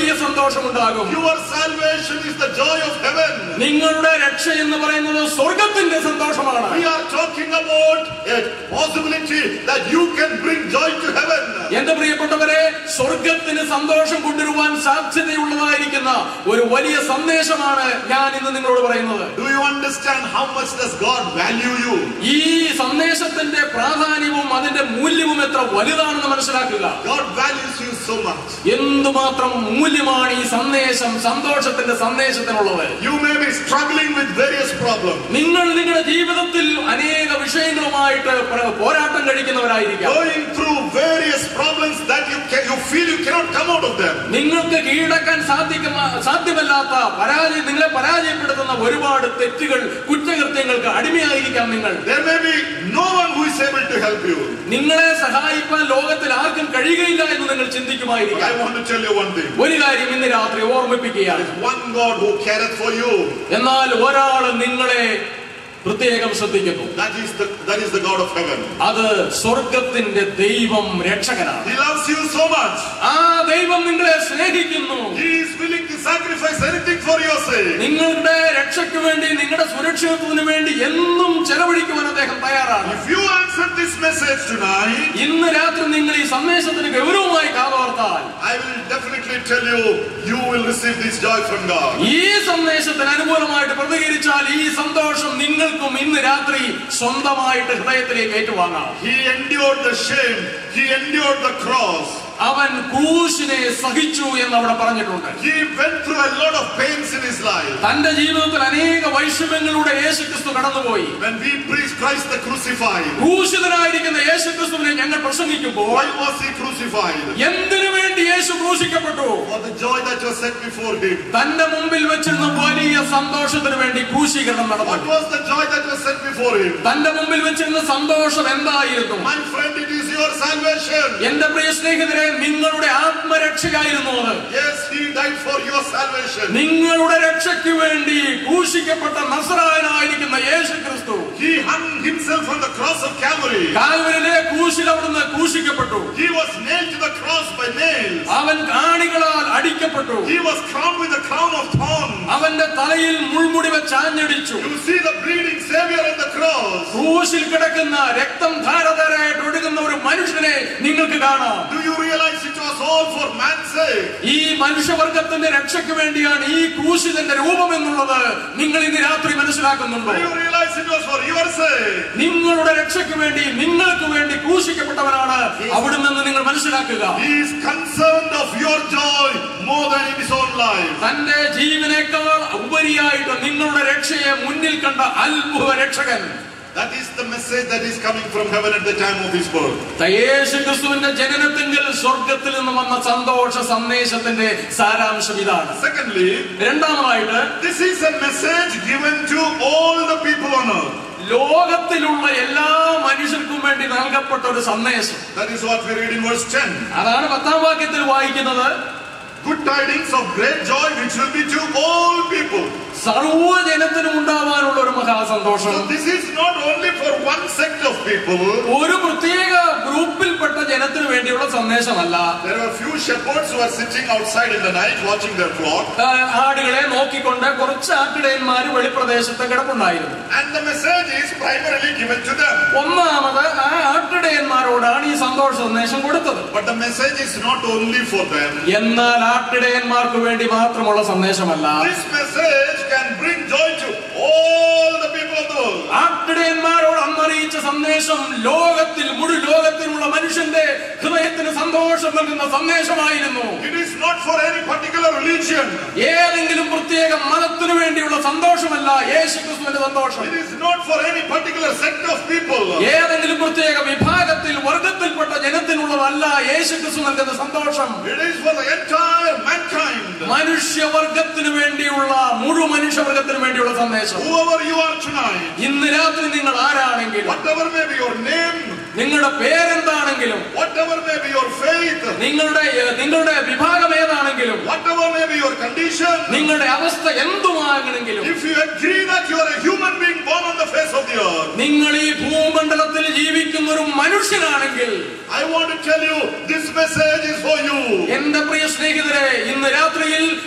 സന്തോഷമുണ്ടാകും Your salvation is the joy of heaven. നിങ്ങളുടെ രക്ഷ എന്ന് പറയുന്നത് സ്വർഗത്തിന്റെ സന്തോഷമാണ് We are talking about a possibility that you can bring joy to heaven. എന്റെ പ്രിയപ്പെട്ടവരെ സ്വർഗത്തിന് സന്തോഷം കൊണ്ടുവരുവാൻ സാധ്യതയുള്ളതായിരിക്കുന്ന ഒരു വലിയ സന്ദേശമാണ് ഞാൻ ഇന്ന് നിങ്ങളോട് പറയുന്നത് Do you understand how much does God value you? ഈ സന്ദേശത്തിന്റെ പ്രാധാന്യവും അതിന്റെ മൂല്യവും എത്ര വലുതാണെന്ന് മനസ്സിലാക്കുക God values you so much. എന്തുമാത്രം മൂല്യമാണ് ഈ സന്ദേശം സന്തോഷത്തിന്റെ സന്ദേശത്തിനുള്ളത് You may be struggling with various problems, നിങ്ങൾ നിങ്ങളുടെ ജീവിതത്തിൽ അനേക വിഷയങ്ങളുമായിട്ട് പ്ര- പോരാട്ടം കഴിക്കുന്നവരായിരിക്കാം going through various problems that you can, you feel you cannot come out of them. നിങ്ങൾക്ക് കീഴടക്കാൻ സാധിക്കുന്ന സാധ്യമല്ലാത്ത പരാജയം നിങ്ങളെ പരാജയപ്പെടുത്തുന്ന ഒരുപാട് തെറ്റുകൾ കുറ്റകൃത്യങ്ങൾക്ക് അടിമയായിരിക്കാം നിങ്ങൾ There may be no one who is able to help you. നിങ്ങളെ സഹായിക്കാൻ ലോകത്തിൽ ആർക്കും കഴിയുകയില്ല എന്ന് നിങ്ങൾ But ചിന്തിക്കുമായിരിക്കാം I want to tell you one thing. ഒരു കാര്യം ഇന്ന് രാത്രി ഓർമ്മിപ്പിക്കുകയാണ് One God who careth for you. എന്നാൽ ഒരാൾ നിങ്ങളെ പ്രത്യേകം ശ്രദ്ധിക്കുന്നു That is the that is the God of heaven. അത് സ്വർഗത്തിന്റെ ദൈവം രക്ഷകനാണ് He loves you so much. ആ ദൈവം നിങ്ങളെ സ്നേഹിക്കുന്നു He is willing to sacrifice anything for your sake. നിങ്ങളുടെ രക്ഷയ്ക്ക് വേണ്ടി നിങ്ങളുടെ സുരക്ഷിതത്വത്തിന് വേണ്ടി എന്നും ചെലവഴിക്കുവാൻ അദ്ദേഹം തയ്യാറാണ് If you accept this message tonight, ഇന്ന് രാത്രി നിങ്ങൾ ഈ സന്ദേശത്തിന് ഗൗരവമായി കാതോർത്താൽ I will definitely tell you, you will receive this joy from God. ഈ സന്ദേശത്തിന് അനുകൂലമായിട്ട് പ്രതികരിച്ചാൽ ഈ സന്തോഷം നിങ്ങൾക്കും ഇന്ന് രാത്രി സ്വന്തമായിട്ട് ഹൃദയത്തിലേക്ക് ഏറ്റുവാങ്ങാം He endured the shame. He endured the cross. അവൻ ക്രൂശിനെ സഹിച്ചു എന്ന് അവിടെ പറഞ്ഞിട്ടുണ്ട് He went through a lot of pains in his life. തന്റെ ജീവിതത്തിൽ അനേക വൈഷമ്യങ്ങളുടെ യേശുക്രിസ്തു കടന്നുപോയി When we preach Christ the crucified, ക്രൂശിതനായിരിക്കുന്ന യേശുക്രിസ്തുവിനെ ഞങ്ങൾ പ്രസംഗിക്കുമ്പോൾ why was he crucified? എന്തിനു വേണ്ടി യേശു ക്രൂശിക്കപ്പെട്ടു For the joy that was set before him. തന്റെ മുമ്പിൽ വെച്ചിരുന്ന വലിയ സന്തോഷത്തിന് വേണ്ടി ക്രൂശീകരണം What നടന്നു was the joy that was set before him? തന്റെ മുമ്പിൽ വെച്ചിരുന്ന സന്തോഷം എന്തായിരുന്നു My friend, it is your salvation. എന്റെ പ്രിയ സ്നേഹിതരെ നിങ്ങളുടെ ആത്മരക്ഷയായിരുന്നു അത് Yes, he died for your salvation. നിങ്ങളുടെ രക്ഷയ്ക്ക് വേണ്ടി ക്രൂശിക്കപ്പെട്ട നസറായനായിരിക്കുന്ന യേശു ക്രിസ്തു He hung himself on the cross of Calvary. കാൽവരിലെ ക്രൂശിൽ അവിടുന്ന് ക്രൂശിക്കപ്പെട്ടു He was nailed to the cross by nails. അവൻ കാണികളാൽ അടിക്കപ്പെട്ടു He was crowned with a crown of thorns. അവന്റെ തലയിൽ മുൾമുടി വെച്ച് ആഞ്ഞടിച്ചു You see the bleeding Savior on the cross. ക്രൂശിൽ കിടക്കുന്ന രക്തം ധാരധാരയായിട്ട് ഒഴുകുന്ന ഒരു മനുഷ്യനെ നിങ്ങൾക്ക് കാണാം Do you realize it was all for man's sake? ഈ മനുഷ്യവർഗത്തിന്റെ രക്ഷയ്ക്ക് വേണ്ടിയാണ് ഈ ക്രൂശിതന്റെ രൂപം എന്നുള്ളത് നിങ്ങൾ ഇന്ന് രാത്രി മനസ്സിലാക്കുന്നുണ്ടോ Do you realize it was for your sake? നിങ്ങളുടെ രക്ഷയ്ക്ക് വേണ്ടി നിങ്ങൾക്ക് വേണ്ടി ക്രൂശിക്കപ്പെട്ടവനാണ് അവിടെ നിന്ന് നിങ്ങൾ മനസ്സിലാക്കുക He is concerned of your joy more than in his own life. തന്റെ ജീവനേക്കാൾ ഉപരിയായിട്ട് നിങ്ങളുടെ രക്ഷയെ മുന്നിൽ കണ്ട അത്ഭുത രക്ഷകൻ That is the message that is coming from heaven at the time of his birth. യേശു ക്രിസ്തുവിന്റെ ജനനത്തെങ്കിൽ സ്വർഗത്തിൽ നിന്ന് വന്ന സന്തോഷ സന്ദേശത്തിന്റെ സാരാംശം ഇതാണ് Secondly, രണ്ടാമതായിട്ട് this is a message given to all the people on earth. ലോകത്തിലുള്ള എല്ലാ മനുഷ്യർക്കും വേണ്ടി നൽകപ്പെട്ട ഒരു സന്ദേശം That is what we read in verse 10. അതാണ് പത്താം വാക്യത്തിൽ വായിക്കുന്നത് Good tidings of great joy which will be to all people. സർവ്വജനത്തിനും ഉണ്ടാവാനുള്ള ഒരു മഹാസന്തോഷം So this is not only for one sect of people. ഒരു പ്രത്യേക ഗ്രൂപ്പിൽപ്പെട്ട ജനത്തിന് വേണ്ടിയുള്ള സന്ദേശമല്ല There were few shepherds who were sitting outside in the night watching their flock. ആ, ആടുകളെ നോക്കിക്കൊണ്ട് കുറച്ച് ആട്ടിടയന്മാര് വെളിപ്രദേശത്ത് കിടപ്പുണ്ടായിരുന്നു And the message is primarily given to them. ഒന്നാമത് ആ ആട്ടിടയന്മാരോടാണ് ഈ സന്തോഷ സന്ദേശം കൊടുത്തത് But the message is not only for them. എന്നാൽ ആട്ടിടയന്മാർക്ക് വേണ്ടി മാത്രമുള്ള സന്ദേശമല്ല This message can bring joy to all the people of the world. ആട്ടിടയന്മാരോട് അന്നറിയിച്ച സന്ദേശം ലോകത്തിൽ മുഴു ലോകത്തിലുള്ള മനുഷ്യന്റെ ഹൃദയത്തിന് സന്തോഷം നൽകുന്ന സന്ദേശമായിരുന്നു It is not for any particular religion. ഏതെങ്കിലും പ്രത്യേക മതത്തിനു വേണ്ടിയുള്ള സന്തോഷമല്ല യേശു ക്രിസ്തുവിന്റെ സന്തോഷം It is not for any particular sect of people. ഏതെങ്കിലും പ്രത്യേക വിഭാഗത്തിൽ വർഗത്തിൽപ്പെട്ട ജനത്തിനുള്ളതല്ല യേശു ക്രിസ്തു നൽകുന്ന സന്തോഷം It is for the entire mankind. മനുഷ്യവർഗത്തിനു വേണ്ടിയുള്ള മുഴു മനുഷ്യവർഗത്തിനു വേണ്ടിയുള്ള സന്ദേശം Whoever you are tonight, ഇന്ന് രാത്രി നിങ്ങൾ ആരാണെങ്കിലും whatever may be your name, നിങ്ങളുടെ പേരെന്താണെങ്കിലും whatever may be your faith, നിങ്ങളുടെ ഏ, നിങ്ങളുടെ വിഭാഗം ഏതാണെങ്കിലും whatever may be your condition, നിങ്ങളുടെ അവസ്ഥ എന്തുമാകണമെങ്കിലും if you agree that you are a human being born on the face of the earth, നിങ്ങൾ ഈ ഭൂമണ്ഡലത്തിൽ ജീവിക്കുന്ന ഒരു മനുഷ്യനാണെങ്കിൽ I want to tell you this message is for you. എന്റെ പ്രിയ സ്നേഹിതരെ ഇന്ന് രാത്രിയിൽ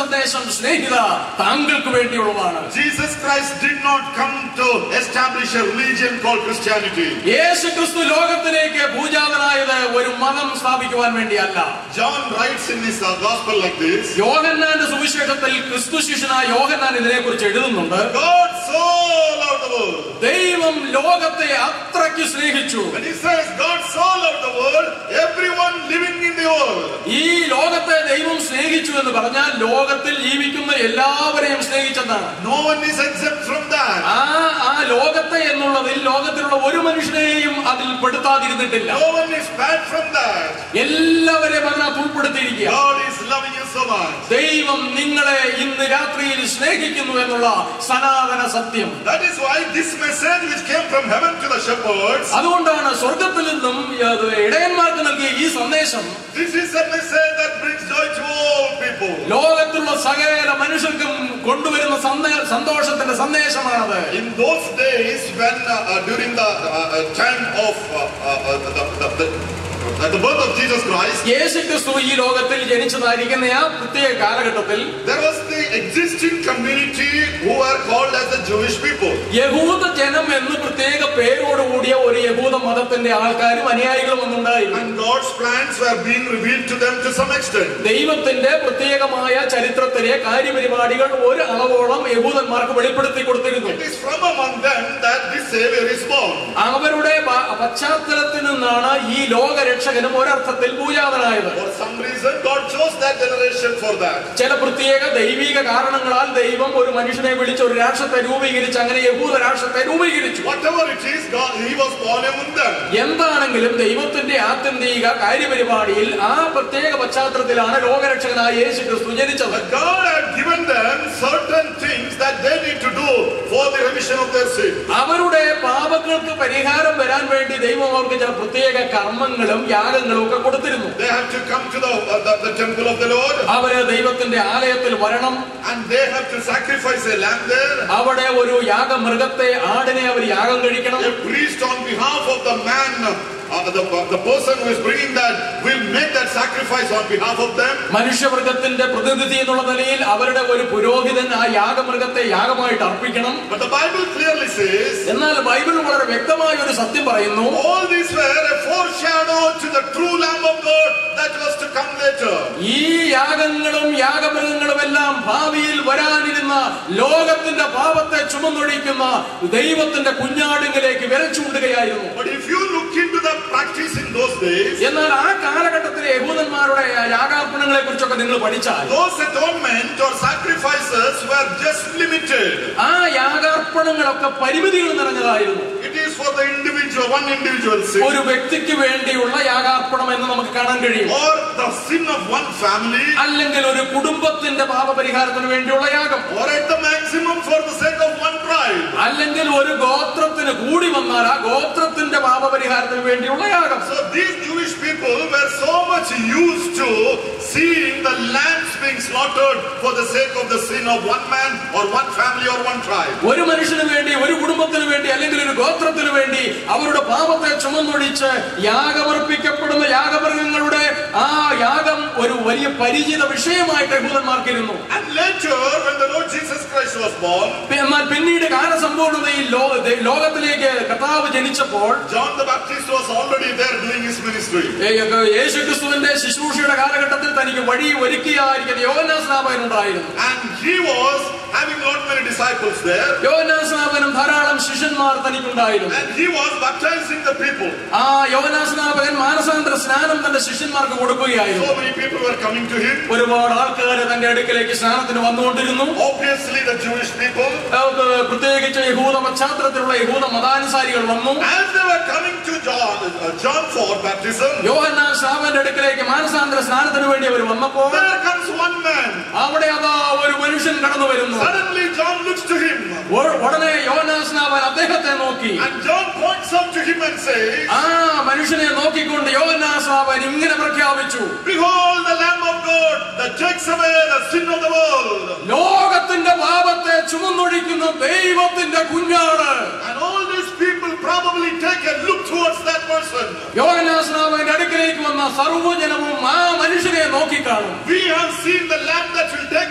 സന്ദേശം സ്നേഹിത താങ്കൾക്ക് വേണ്ടിയുള്ളതാണ് Jesus Christ did not come to establish a religion called Christianity. യേശു ക്രിസ്തു ലോകത്തിലേക്ക് പൂജാതനായത് ഒരു മതം സ്ഥാപിക്കുവാൻ വേണ്ടിയല്ല John writes in his uh, gospel like this യോഹന്നാന്റെ സുവിശേഷത്തിൽ ക്രിസ്തു ശിഷ്യനായ യോഹന്നാൻ ഇതിനെക്കുറിച്ച് എഴുതുന്നുണ്ട് God so loved the world. ദൈവം ലോകത്തെ അത്രയ്ക്ക് സ്നേഹിച്ചു When he says God so loved the world, everyone living in the world. ഈ ലോകത്തെ ദൈവം സ്നേഹിച്ചു എന്ന് പറഞ്ഞാൽ ലോകത്തിൽ ജീവിക്കുന്ന എല്ലാവരെയും സ്നേഹിച്ചെന്നാണ് No one is exempt from that. ആ ആ ലോകത്തെ എന്നുള്ളതിൽ ലോകത്തിലുള്ള ഒരു മനുഷ്യനെയും അതിൽ പെടുത്താതിരുന്നിട്ടില്ല No one is bad from that. എല്ലാവരെയും അതിനകത്ത് ഉൾപ്പെടുത്തിയിരിക്കുക God is loving you so much. ദൈവം നിങ്ങളെ ഇന്ന് രാത്രിയിൽ സ്നേഹിക്കുന്നു എന്നുള്ള സനാതന സത്യം That is why this message which came from heaven to the shepherds, അതുകൊണ്ടാണ് സ്വർഗത്തിൽ നിന്നും അത് ഇടയന്മാർക്ക് നൽകിയ ഈ സന്ദേശം this is a message that brings joy to all people. ലോകത്തുള്ള സകല മനുഷ്യർക്കും കൊണ്ടുവരുന്ന സന്ദേ- സന്തോഷത്തിന്റെ സന്ദേശമാണത് In those days, when uh, uh, during the uh, uh, time of uh, uh, uh, the, the, the, at the birth of Jesus Christ, യേശു ക്രിസ്തു ഈ ലോകത്തിൽ ജനിച്ചതായിരിക്കുന്ന ആ പ്രത്യേക കാലഘട്ടത്തിൽ there was the existing community who were called as the Jewish people. യഹൂദ ജനം എന്ന് പ്രത്യേക പേരോടുകൂടിയ ഒരു യഹൂദ മതത്തിന്റെ ആൾക്കാരും അനുയായികളും ഒന്നുണ്ടായിരുന്നു And God's plans were being revealed to them to some extent. ദൈവത്തിന്റെ പ്രത്യേകമായ ചരിത്രത്തിലെ കാര്യപരിപാടികൾ ഒരു അളവോളം യഹൂദന്മാർക്ക് വെളിപ്പെടുത്തി കൊടുത്തിരുന്നു It is from among them that this Savior is born. അവരുടെ പ- പശ്ചാത്തലത്തിൽ നിന്നാണ് ഈ ലോകരക്ഷകനും ഒരർത്ഥത്തിൽ പൂജാതനായത് For some reason, God chose that generation for that. ചില പ്രത്യേക ദൈവിക കാരണങ്ങളാൽ ദൈവം ഒരു മനുഷ്യനെ വിളിച്ച് ഒരു രാഷ്ട്രത്തെ രൂപീകരിച്ച് അങ്ങനെ യഹൂദ രാഷ്ട്രത്തെ രൂപീകരിച്ചു Whatever it is, God, He was born among them. എന്താണെങ്കിലും ദൈവത്തിന്റെ ആത്യന്തിക കാര്യപരിപാടിയിൽ ആ പ്രത്യേക പശ്ചാത്തലത്തിലാണ് ലോകരക്ഷകനായ യേശു ക്രിസ്തു ജനിച്ചത് But God had given them certain things that they need to do for the remission of their sin. അവരുടെ പാപങ്ങൾക്ക് പരിഹാരം വരാൻ വേണ്ടി ദൈവം അവർക്ക് ചില പ്രത്യേക കർമ്മങ്ങളും യാഗങ്ങളും ഒക്കെ കൊടുത്തിരുന്നു They have to come to the, uh, the, the temple of the Lord അവര് ദൈവത്തിന്റെ ആലയത്തിൽ വരണം and they have to sacrifice a lamb there. അവിടെ ഒരു യാഗമൃഗത്തെ ആടിനെ അവർ യാഗം കഴിക്കണം A priest on behalf of the man, uh, the, the person who is bringing that, will make that sacrifice on behalf of them. മനുഷ്യവർഗത്തിന്റെ പ്രതിനിധി എന്നുള്ള നിലയിൽ അവരുടെ ഒരു പുരോഹിതൻ ആ യാഗമൃഗത്തെ യാഗമായിട്ട് അർപ്പിക്കണം But the Bible clearly says എന്നാൽ ബൈബിൾ വളരെ വ്യക്തമായ ഒരു സത്യം പറയുന്നു all these were a foreshadow to the true Lamb of God that was to come later. ഈ യാഗങ്ങളും യാഗമൃഗങ്ങളും എല്ലാം ഭാവിയിൽ വരാനിരുന്ന ലോകത്തിന്റെ പാപത്തെ ചുമന്നൊഴിക്കുന്ന ദൈവത്തിന്റെ കുഞ്ഞാടുങ്ങളിലേക്ക് വിരൽ ചൂണ്ടുകയായിരുന്നു But if you look into the practice in those days, എന്നാൽ ആ കാലഘട്ടത്തിലെ യഹൂദന്മാരുടെ യാഗാർപ്പണങ്ങളെ കുറിച്ചൊക്കെ നിങ്ങൾ പഠിച്ചാൽ those atonement or sacrifices were just limited. ആ യാഗാർപ്പണങ്ങളൊക്കെ പരിമിതികൾ നിറഞ്ഞതായിരുന്നു It is for the individual, one individual sin, ഒരു വ്യക്തിക്ക് വേണ്ടിയുള്ള യാഗാർപ്പണം എന്ന് നമുക്ക് കാണാൻ കഴിയും or the sin of one family, അല്ലെങ്കിൽ ഒരു കുടുംബത്തിന്റെ പാപപരിഹാരത്തിന് വേണ്ടിയുള്ള യാഗം or at the maximum for the sake of one tribe. അല്ലെങ്കിൽ ഒരു ഗോത്രത്തിന് കൂടി വന്നാൽ ആ ഗോത്രത്തിന്റെ പാപപരിഹാരത്തിന് വേണ്ടിയുള്ള യാഗം So these Jewish people were so much used to seeing the lambs being slaughtered for the sake of the sin of one man or one family or one tribe. ഒരു മനുഷ്യന് വേണ്ടി ഒരു കുടുംബത്തിന് വേണ്ടി അല്ലെങ്കിൽ ഒരു ഗോത്രത്തിന് വേണ്ടി അവരുടെ പാപത്തെ ചുമന്നൊഴിച്ച് യാഗമർപ്പിക്കപ്പെടുന്ന യാഗമൃഗങ്ങളുടെ ആ യാഗം ഒരു വലിയ പരിചിത വിഷയമായിട്ട് യഹൂദന്മാർക്കിരുന്നു And later, when the Lord Jesus Christ was born, എന്നാൽ പിന്നീട് കാലസമ്പൂർണതയിൽ ലോ- ദേ- ലോകത്തിലേക്ക് കർത്താവ് ജനിച്ചപ്പോൾ John the Baptist was already there doing his ministry. യേശു ക്രിസ്തുവിന്റെ ശുശ്രൂഷയുടെ കാലഘട്ടത്തിൽ തനിക്ക് വഴി ഒരുക്കിയായിരിക്കുന്ന യോഹന്നാസ്നാപകൻ ഉണ്ടായിരുന്നു And he was having not many disciples there. യോഹന്നാസ്നാപകനും ധാരാളം ശിഷ്യന്മാർ തനിക്കുണ്ടായിരുന്നു And he was baptizing the people. ആ യോഹന്നാസ്നാപകൻ മാനസാന്തര സ്നാനം തന്റെ ശിഷ്യന്മാർക്ക് കൊടുക്കുകയായിരുന്നു So many people were coming to him. ഒരുപാട് ആൾക്കാർ തന്റെ അടുക്കലേക്ക് സ്നാനത്തിന് വന്നുകൊണ്ടിരുന്നു Obviously, the Jewish people. അത് പ്രത്യേകിച്ച് യഹൂദ പശ്ചാത്തലത്തിലുള്ള യഹൂദ മതാനുസാരികൾ വന്നു As they were coming to John, uh, John for baptism, യോഹന്നാൻ സ്നാപന്റെ അടുക്കലേക്ക് മാനസാന്തര സ്നാനത്തിന് വേണ്ടി അവർ വന്നപ്പോൾ there comes one man. അവിടെ അതാ ഒരു മനുഷ്യൻ കടന്നു വരുന്നു Suddenly, John looks to him. ഉ- ഉടനെ യോഹന്നാൻ സ്നാപൻ അദ്ദേഹത്തെ നോക്കി And John points up to him and says, ആ മനുഷ്യനെ നോക്കിക്കൊണ്ട് യോഹന്നാൻ സ്നാപൻ ഇങ്ങനെ പ്രഖ്യാപിച്ചു Behold the Lamb of God that takes away the sin of the world. ലോകത്തിന്റെ പാപത്തെ ചുമന്നൊഴിക്കുന്ന ദൈവത്തിന്റെ കുഞ്ഞാണ് And all these people probably take a look towards that person. യോഹനാസ്നാവിന്റെ അടുക്കലേക്ക് വന്ന സർവ്വജനവും ആ മനുഷ്യനെ നോക്കിക്കാണും We have seen the Lamb that will take away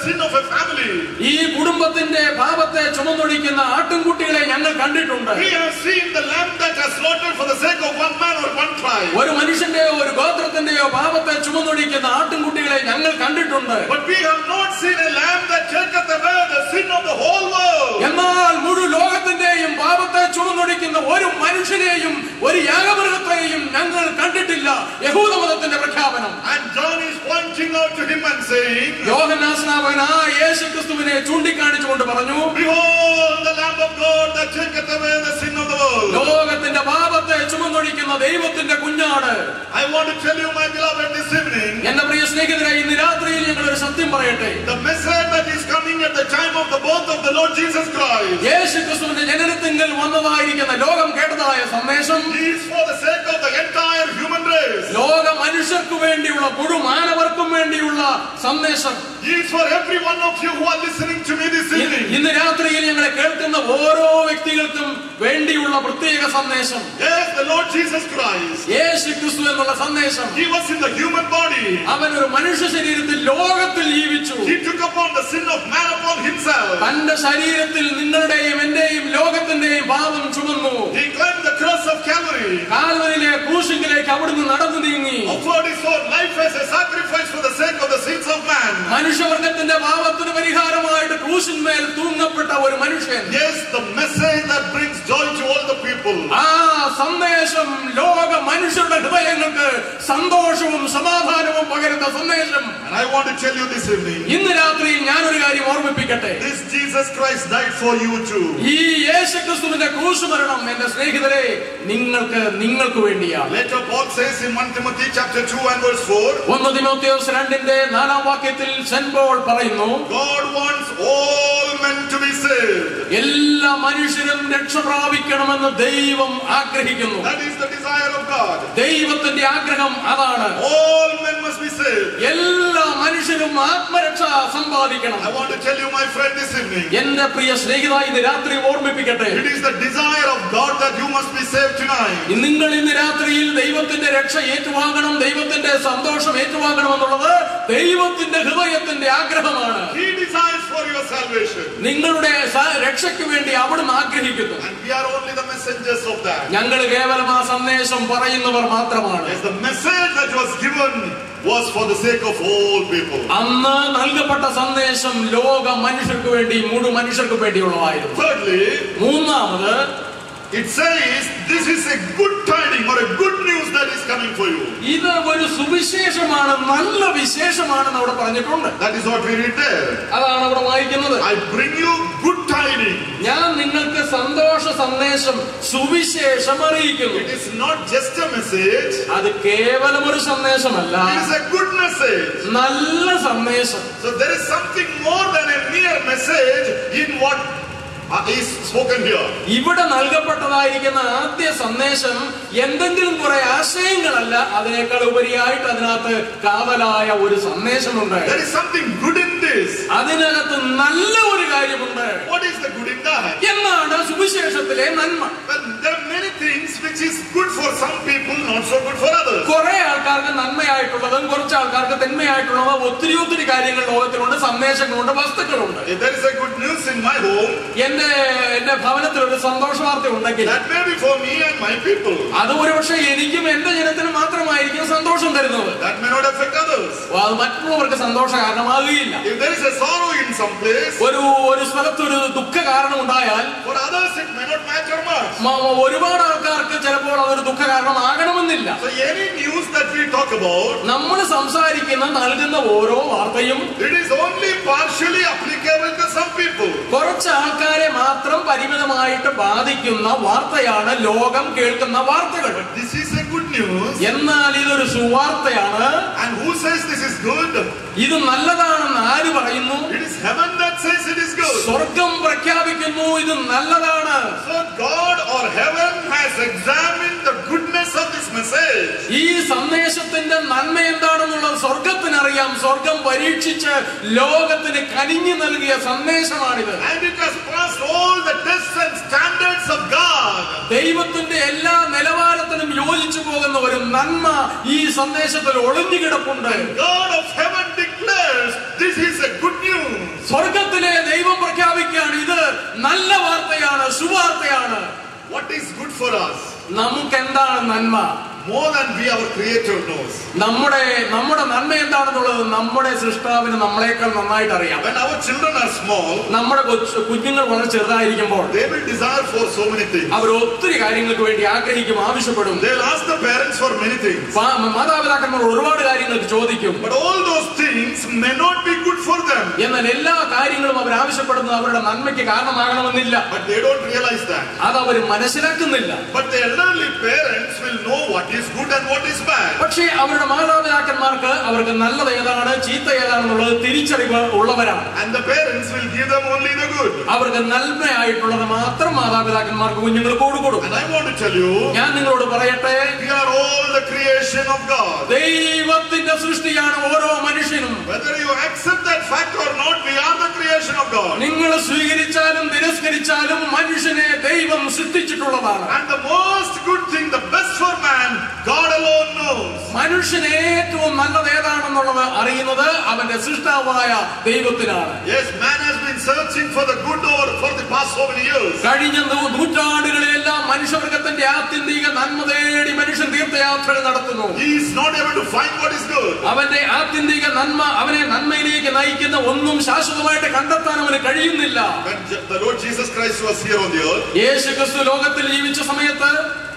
sin of a family. ഈ കുടുംബത്തിന്റെ പാപത്തെ ചുമന്നൊഴിക്കുന്ന ആട്ടിൻകുട്ടികളെ ഞങ്ങൾ കണ്ടിട്ടുണ്ട് We have seen the lamb that has slaughtered for the sake of one man or one tribe. ഒരു മനുഷ്യന്റെയോ ഒരു ഗോത്രത്തിന്റെയോ പാപത്തെ ചുമന്നൊഴിക്കുന്ന ആട്ടിൻകുട്ടികളെ ഞങ്ങൾ കണ്ടിട്ടുണ്ട് But we have not seen a lamb that taketh away the sin of the whole world. എന്നാൽ മുഴു ലോകത്തിന്റെയും പാപത്തെ ചുമന്നൊഴിക്കുന്ന ഒരു മനുഷ്യനെയും ഒരു യാഗമൃഗത്തെയും ഞങ്ങൾ കണ്ടിട്ടില്ല യഹൂദ മതത്തിന്റെ പ്രഖ്യാപനം And John is pointing out to him and saying, യോഹന്നാസ്നാപകൻ ആ യേശു ക്രിസ്തുവിനെ ചൂണ്ടിക്കാണിച്ചുകൊണ്ട് പറഞ്ഞു Behold the Lamb of God that taketh away the sin of the world. ലോകത്തിന്റെ പാപത്തെ ചുമന്നൊഴിക്കുന്ന ദൈവത്തിന്റെ കുഞ്ഞാട് I want to tell you, my beloved, this evening, എന്റെ പ്രിയ സ്നേഹിതരെ ഇന്ന് രാത്രിയിൽ ഞങ്ങൾ ഒരു സത്യം പറയട്ടെ the message that is coming at the time of the birth of the Lord Jesus Christ യേശു ക്രിസ്തുവിന്റെ ജനനത്തിങ്കൽ വന്നതായിരിക്കുന്ന ലോകം കേട്ടതായ സന്ദേശം is for the sake of the entire human race. ലോക മനുഷ്യർക്ക് വേണ്ടിയുള്ള മുഴുമാനവർക്കും വേണ്ടിയുള്ള സന്ദേശം is for every one of you who are listening to me this ഇന്ന് evening. ഇന്ന് രാത്രിയിൽ ഞങ്ങളെ കേൾക്കുന്ന ഓരോ വ്യക്തികൾക്കും വേണ്ടിയുള്ള പ്രത്യേക സന്ദേശം Yes, the Lord Jesus Christ. യേശു ക്രിസ്തു എന്നുള്ള സന്ദേശം He was in the human body. അവൻ ഒരു മനുഷ്യ ശരീരത്തിൽ ലോകത്തിൽ ജീവിച്ചു He took upon the sin of man upon himself. തന്റെ ശരീരത്തിൽ നിങ്ങളുടെയും എന്റെയും ലോകത്തിന്റെയും പാപം ചുമന്നു He climbed the cross of Calvary. കാൽവരിലെ ക്രൂശിങ്കിലേക്ക് അവിടുന്ന് നടന്നു നീങ്ങി Offered his own life as a sacrifice for the sake of the sins of man. മനുഷ്യവർഗത്തിന്റെ പാപത്തിന് പരിഹാരമായിട്ട് ക്രൂശിന്മേൽ തൂങ്ങപ്പെട്ട ഒരു മനുഷ്യൻ Yes, the message that brings joy to all the people. ആ സന്ദേശം ലോക മനുഷ്യരുടെ ഹൃദയങ്ങൾക്ക് സന്തോഷവും സമാധാനവും പകരുന്ന സന്ദേശം And I want to tell you this evening, ഇന്ന് രാത്രി ഞാനൊരു കാര്യം ഓർമ്മിപ്പിക്കട്ടെ this Jesus Christ died for you too. ഈ യേശുക്രിസ്തുവിന്റെ ക്രൂശ് മരണം എന്റെ സ്നേഹിതരെ നിങ്ങൾക്ക് നിങ്ങൾക്ക് വേണ്ടിയാണ് Later Paul says in 1 Timothy chapter 2 and verse 4, ഒന്ന് തിമോത്തിയോസ് രണ്ടിന്റെ നാലാം വാക്യത്തിൽ സെന്റ് പോൾ പറയുന്നു God wants all men to be saved. എല്ലാ മനുഷ്യരും രക്ഷ പ്രാപിക്കണമെന്ന് ദൈവം ആഗ്രഹിക്കുന്നു That is the desire of God. ദൈവത്തിന്റെ ആഗ്രഹം അതാണ് All men must be saved. എല്ലാ മനുഷ്യരും ആത്മരക്ഷ സമ്പാദിക്കണം I want to tell you, my friend, this evening, എന്റെ പ്രിയ സ്നേഹിത ഇത് രാത്രി ഓർമ്മിപ്പിക്കട്ടെ it is the desire of God that you must be saved tonight. നിങ്ങൾ ഇന്ന് രാത്രിയിൽ ദൈവത്തിന്റെ രക്ഷ ഏറ്റുവാങ്ങണം ദൈവത്തിന്റെ സന്തോഷം ഏറ്റുവാങ്ങണം എന്നുള്ളത് ദൈവത്തിന്റെ ഹൃദയത്തിന്റെ ആഗ്രഹമാണ് He desires for your salvation. നിങ്ങളുടെ സ- രക്ഷയ്ക്ക് വേണ്ടി അവിടുന്ന് ആഗ്രഹിക്കുന്നു And we are only the messengers of that. ഞങ്ങൾ കേവലം ആ സന്ദേശം പറയുന്നവർ മാത്രമാണ് Yes, the message that was given was for the sake of all people. അന്ന് നൽകപ്പെട്ട സന്ദേശം ലോക മനുഷ്യർക്ക് വേണ്ടി മുഴു മനുഷ്യർക്ക് വേണ്ടിയുള്ളതായിരുന്നു Thirdly, മൂന്നാമത് it says this is a good tiding or a good news that is coming for you. ഇത് ഒരു സുവിശേഷമാണ് നല്ല വിശേഷമാണെന്ന് അവിടെ പറഞ്ഞിട്ടുണ്ട് That is what we read there. അതാണ് അവിടെ വായിക്കുന്നത് I bring you good tidings. ഞാൻ നിങ്ങൾക്ക് സന്തോഷ സന്ദേശം സുവിശേഷം അറിയിക്കുന്നു It is not just a message, അത് കേവലം ഒരു സന്ദേശമല്ല it is a good message. നല്ല സന്ദേശം So there is something more than a mere message in what uh, is spoken here. ഇവിടെ നൽകപ്പെട്ടതായിരിക്കുന്ന ആദ്യ സന്ദേശം എന്തെങ്കിലും കുറെ ആശയങ്ങളല്ല അതിനേക്കാൾ ഉപരിയായിട്ട് അതിനകത്ത് കാതലായ ഒരു സന്ദേശമുണ്ട് There is something good in this. അതിനകത്ത് നല്ല ഒരു കാര്യമുണ്ട് What is the good in that? എന്നാണ് സുവിശേഷത്തിലെ നന്മ Well, there are many things which is good for some people, not so good for others. കുറെ ആൾക്കാർക്ക് നന്മയായിട്ടുള്ളതും കുറച്ച് ആൾക്കാർക്ക് തിന്മയായിട്ടുള്ളതും ഒത്തിരി ഒത്തിരി കാര്യങ്ങൾ ലോകത്തിലുണ്ട് സന്ദേശങ്ങളുണ്ട് വസ്തുക്കളുണ്ട് If there is a good news in my home, എന്റെ എന്റെ ഭവനത്തിൽ ഒരു സന്തോഷ വാർത്ത ഉണ്ടെങ്കിൽ that may be for me and my people. അത് ഒരുപക്ഷെ എനിക്കും എന്റെ ജനത്തിനും മാത്രമായിരിക്കും സന്തോഷം തരുന്നത് That may not affect others. അത് മറ്റുള്ളവർക്ക് സന്തോഷ കാരണമാകുകയില്ല If there is a sorrow in some place, ഒരു ഒരു സ്ഥലത്ത് ഒരു ദുഃഖ കാരണം ഉണ്ടായാൽ for others it may not matter much. മ- ഒരുപാട് ആൾക്കാർക്ക് ചിലപ്പോൾ അതൊരു ദുഃഖ കാരണമാകണമെന്നില്ല So any news that we talk about, നമ്മൾ സംസാരിക്കുന്ന നൽകുന്ന ഓരോ വാർത്തയും it is only partially applicable to some people. കുറച്ച് ആൾക്കാരെ മാത്രം പരിമിതമായിട്ട് ബാധിക്കുന്ന വാർത്തയാണ് ലോകം കേൾക്കുന്ന വാർത്തകൾ This is a good news. എന്നാൽ ഇതൊരു സുവാർത്തയാണ് And who says this is good? ഇത് നല്ലതാണെന്ന് ആര് പറയുന്നു It is heaven that says it is good. സ്വർഗം പ്രഖ്യാപിക്കുന്നു ഇത് നല്ലതാണ് So God or heaven has examined the goodness of this message. ഈ സന്ദേശത്തിന്റെ നന്മ എന്താണെന്നുള്ളത് സ്വർഗത്തിനറിയാം സ്വർഗം പരീക്ഷിച്ച് ലോകത്തിന് കനിഞ്ഞു നൽകിയ സന്ദേശമാണിത് And it has passed all the tests and standards of God. ദൈവത്തിന്റെ എല്ലാ നിലവാരത്തിനും യോജിച്ചു പോകുന്ന ഒരു നന്മ ഈ സന്ദേശത്തിൽ ഒളിഞ്ഞു കിടപ്പുണ്ട് God of heaven declares this is a good news. what is good for us നമുക്ക് എന്താണ് നന്മ more than we our creator knows. നമ്മുടെ നമ്മുടെ നന്മ എന്താണെന്നുള്ളത് നമ്മുടെ സൃഷ്ടാവിന് നമ്മളെക്കാൾ നന്നായിട്ട് അറിയാം When our children are small, നമ്മുടെ കൊച്ചു കുഞ്ഞുങ്ങൾ വളരെ ചെറുതായിരിക്കുമ്പോൾ they will desire for so many things. അവർ ഒത്തിരി കാര്യങ്ങൾക്ക് വേണ്ടി ആഗ്രഹിക്കും ആവശ്യപ്പെടും They'll ask the parents for many things. പാ- മാതാപിതാക്കന്മാർ ഒരുപാട് കാര്യങ്ങൾക്ക് ചോദിക്കും But all those things may not be good for them. എന്നാൽ എല്ലാ കാര്യങ്ങളും അവർ ആവശ്യപ്പെടുന്നത് അവരുടെ നന്മയ്ക്ക് കാരണമാകണമെന്നില്ല But they don't realize that. അത് അവർ മനസ്സിലാക്കുന്നില്ല But the elderly parents will know what is good and what is bad. പക്ഷേ അവരുടെ മാതാപിതാക്കന്മാർക്ക് അവർക്ക് നല്ലത് ഏതാണ് ചീത്ത ഏതാണെന്നുള്ളത് തിരിച്ചറിവ് ഉള്ളവരാണ് And the parents will give them only the good. അവർക്ക് നന്മയായിട്ടുള്ളത് മാത്രം മാതാപിതാക്കന്മാർക്ക് കുഞ്ഞുങ്ങൾ കൊടുക്കും And I want to tell you, ഞാൻ നിങ്ങളോട് പറയട്ടെ we are all the creation of God. ദൈവത്തിന്റെ സൃഷ്ടിയാണ് ഓരോ മനുഷ്യനും Whether you accept that fact or not, we are the creation of God. നിങ്ങൾ സ്വീകരിച്ചാലും തിരസ്കരിച്ചാലും മനുഷ്യനെ ദൈവം സൃഷ്ടിച്ചിട്ടുള്ളതാണ് And the most good thing, the best for man, God alone knows. മനുഷ്യന് ഏറ്റവും നല്ലത് ഏതാണെന്നുള്ളത് അറിയുന്നത് അവന്റെ സൃഷ്ടാവായ ദൈവത്തിനാണ് Yes, man has been searching for the good over for the past so many years. കഴിഞ്ഞ നൂ- നൂറ്റാണ്ടുകളിലെല്ലാം മനുഷ്യവർഗത്തിന്റെ ആത്യന്തിക നന്മ തേടി മനുഷ്യൻ തീർത്ഥയാത്രകൾ നടത്തുന്നു He is not able to find what is good. അവന്റെ ആത്യന്തിക നന്മ അവനെ നന്മയിലേക്ക് നയിക്കുന്ന ഒന്നും ശാശ്വതമായിട്ട് കണ്ടെത്താൻ അവന് കഴിയുന്നില്ല When Je- the Lord Jesus Christ was here on the earth, യേശു ക്രിസ്തു ലോകത്തിൽ ജീവിച്ച സമയത്ത്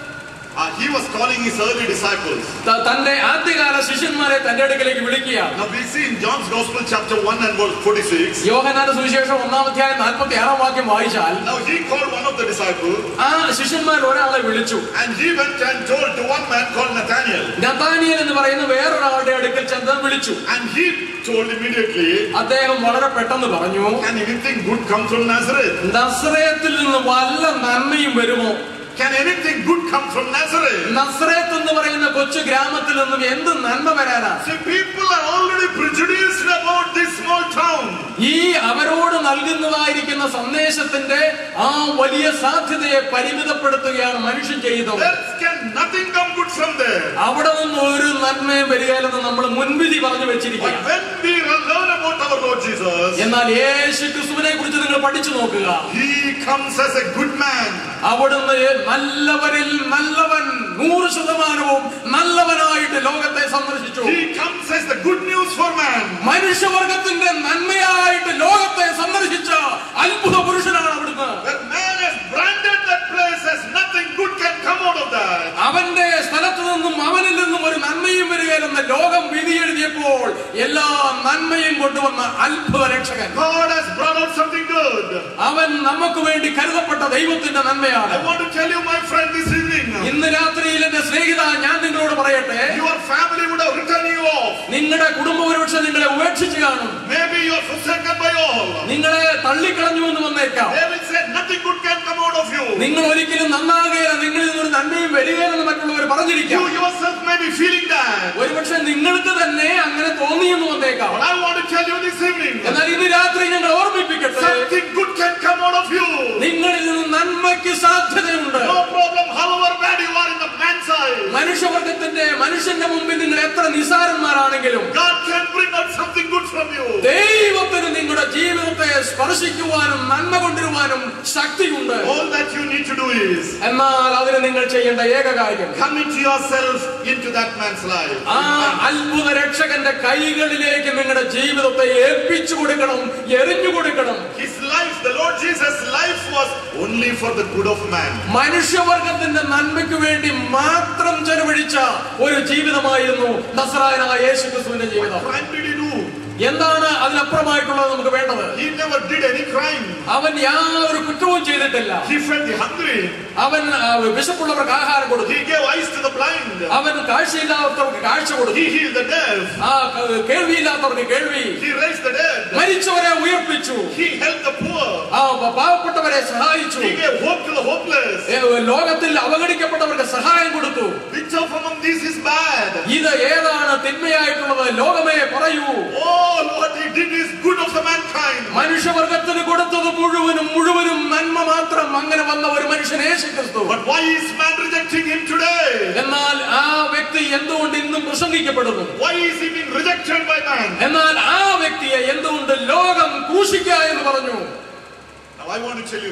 uh, he was calling his early disciples. ത- തന്റെ ആദ്യകാല ശിഷ്യന്മാരെ തന്റെ അടുക്കലേക്ക് വിളിക്കുകയാണ് Now we see in John's Gospel, chapter 1 and verse 46. യോഹനാന്റെ സുവിശേഷം ഒന്നാം അധ്യായം നാൽപ്പത്തി ആറാം വാക്യം വായിച്ചാൽ Now he called one of the disciples ആ ശിഷ്യന്മാർ ഒരാളെ വിളിച്ചു and he went and told to one man called Nathaniel. Nathaniel എന്ന് പറയുന്ന വേറൊരാളുടെ അടുക്കൽ ചെന്ന് വിളിച്ചു And he told immediately, അദ്ദേഹം വളരെ പെട്ടെന്ന് പറഞ്ഞു Can anything good come from Nazareth? നസ്രയത്തിൽ നിന്ന് വല്ല നന്മയും വരുമോ Can anything good come from Nazareth? നസ്രയത്ത് എന്ന് പറയുന്ന കൊച്ചു ഗ്രാമത്തിൽ നിന്നും എന്ത് നന്മ വരാനാ See, people are already prejudiced about this small town. ഈ അവരോട് നൽകുന്നതായിരിക്കുന്ന സന്ദേശത്തിന്റെ ആ വലിയ സാധ്യതയെ പരിമിതപ്പെടുത്തുകയാണ് മനുഷ്യൻ ചെയ്തത് There can nothing come good from there. അവിടെ നിന്ന് ഒരു നന്മയും വരികയില്ലെന്ന് നമ്മൾ മുൻവിധി പറഞ്ഞു But വെച്ചിരിക്കുക when we learn about our Lord Jesus, എന്നാൽ യേശു ക്രിസ്തുവിനെ കുറിച്ച് നിങ്ങൾ പഠിച്ചു നോക്കുക He comes as a good man. അവിടുന്ന് നല്ലവരിൽ നല്ലവൻ നൂറ് ശതമാനവും നല്ലവനായിട്ട് ലോകത്തെ സന്ദർശിച്ചു He comes as the good news for man. മനുഷ്യവർഗത്തിന്റെ നന്മയായിട്ട് ലോകത്തെ സന്ദർശിച്ച അത്ഭുത പുരുഷനാണ് അവിടുന്ന് When man has branded that place as nothing good can come out of that. അവന്റെ സ്ഥലത്ത് നിന്നും അവനിൽ നിന്നും ഒരു നന്മയും വരികയില്ലെന്ന് ലോകം വിധി എഴുതിയപ്പോൾ എല്ലാ നന്മയും കൊണ്ടുവന്ന അത്ഭുത രക്ഷകൻ God has brought out something good. അവൻ നമുക്ക് വേണ്ടി കരുതപ്പെട്ട ദൈവത്തിന്റെ നന്മയാണ് I want to tell you, my friend, this evening, ഇന്ന് രാത്രിയിൽ എന്റെ സ്നേഹിത ഞാൻ നിങ്ങളോട് പറയട്ടെ your family would have written you off. നിങ്ങളുടെ കുടുംബം ഒരുപക്ഷെ നിങ്ങളെ ഉപേക്ഷിച്ച് കാണും Maybe you are forsaken by all. നിങ്ങളെ തള്ളിക്കളഞ്ഞു എന്ന് വന്നേക്കാം They will say nothing good can come out of you. നിങ്ങൾ ഒരിക്കലും നന്നാകുകയില്ല നിങ്ങളിൽ നിന്നൊരു നന്മയും വരികയില്ലെന്ന് മറ്റുള്ളവർ പറഞ്ഞിരിക്കാം You yourself may be feeling that. ഒരുപക്ഷെ നിങ്ങൾക്ക് തന്നെ അങ്ങനെ തോന്നിയെന്ന് വന്നേക്കാം But I want to tell you this evening, എന്നാൽ ഇന്ന് രാത്രി ഞങ്ങൾ ഓർമ്മിപ്പിക്കട്ടെ something good can come out of you. നിങ്ങളിൽ നിന്ന് നന്മയ്ക്ക് സാധ്യതയുണ്ട് No problem, however bad you are in the man's eye. മനുഷ്യവർഗത്തിന്റെ മനുഷ്യന്റെ മുമ്പിൽ നിങ്ങൾ എത്ര നിസാരന്മാരാണെങ്കിലും God can bring out something good from you. ദൈവത്തിന് നിങ്ങളുടെ ജീവിതത്തെ സ്പർശിക്കുവാനും നന്മ കൊണ്ടുവരുവാനും ശക്തിയുണ്ട് All that you need to do is എന്നാൽ അതിന് നിങ്ങൾ ചെയ്യേണ്ട ഏക കാര്യം commit yourself into that man's life. ആ അത്ഭുത രക്ഷകന്റെ കൈകളിലേക്ക് നിങ്ങളുടെ ജീവിതത്തെ ഏൽപ്പിച്ചു കൊടുക്കണം എറിഞ്ഞു കൊടുക്കണം His life, the Lord Jesus' life was only for the good of man. മനുഷ്യവർഗത്തിന്റെ നന്മയ്ക്ക് വേണ്ടി മാത്രം ചെലവഴിച്ച ഒരു ജീവിതമായിരുന്നു നസ്രായനായ യേശു ക്രിസ്തുവിന്റെ ജീവിതം What crime did he do? എന്താണ് അതിനപ്പുറമായിട്ടുള്ളത് നമുക്ക് വേണ്ടത് He never did any crime. അവൻ യാതൊരു കുറ്റവും ചെയ്തിട്ടില്ല He fed the hungry. അവൻ ആ, വിശപ്പുള്ളവർക്ക് ആഹാരം കൊടുത്തു He gave eyes to the blind. അവൻ കാഴ്ചയില്ലാത്തവർക്ക് കാഴ്ച കൊടുത്തു He healed the deaf. ആ ക- കേൾവിയില്ലാത്തവർക്ക് കേൾവി He raised the dead. മരിച്ചവരെ ഉയർപ്പിച്ചു He helped the poor. ആ പ- പാവപ്പെട്ടവരെ സഹായിച്ചു He gave hope to the hopeless. ഏ, ലോകത്തിൽ അവഗണിക്കപ്പെട്ടവർക്ക് സഹായം കൊടുത്തു Which of among these is bad? ഇത് ഏതാണ് തിന്മയായിട്ടുള്ളത് ലോകമേ പറയൂ All what he did is good of the mankind. മനുഷ്യവർഗത്തിന് കൊടുത്തത് മുഴുവനും മുഴുവനും നന്മ മാത്രം അങ്ങനെ വന്ന ഒരു മനുഷ്യൻ യേശു ക്രിസ്തു But why is man rejecting him today? എന്നാൽ ആ വ്യക്തി എന്തുകൊണ്ട് ഇന്നും പ്രസംഗിക്കപ്പെടുന്നു Why is he being rejected by man? എന്നാൽ ആ വ്യക്തിയെ എന്തുകൊണ്ട് ലോകം ക്രൂശിക്ക എന്ന് പറഞ്ഞു Now I want to tell you here.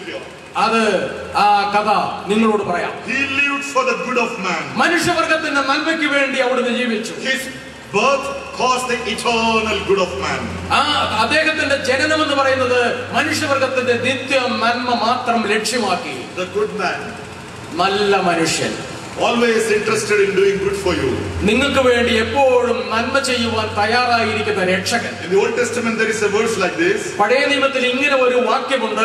അത് ആ കഥ നിങ്ങളോട് പറയാം He lived for the good of man. മനുഷ്യവർഗത്തിന്റെ നന്മയ്ക്ക് വേണ്ടി അവിടുന്ന് ജീവിച്ചു His birth caused the eternal good of man. ആ അദ്ദേഹത്തിന്റെ ജനനം എന്ന് പറയുന്നത് മനുഷ്യവർഗത്തിന്റെ നിത്യ നന്മ മാത്രം ലക്ഷ്യമാക്കി The good man. നല്ല മനുഷ്യൻ Always interested in doing good for you. നിങ്ങൾക്ക് വേണ്ടി എപ്പോഴും നന്മ ചെയ്യുവാൻ തയ്യാറായിരിക്കുന്ന രക്ഷകൻ In the Old Testament, there is a verse like this പഴയ നിയമത്തിൽ ഇങ്ങനെ ഒരു വാക്യമുണ്ട്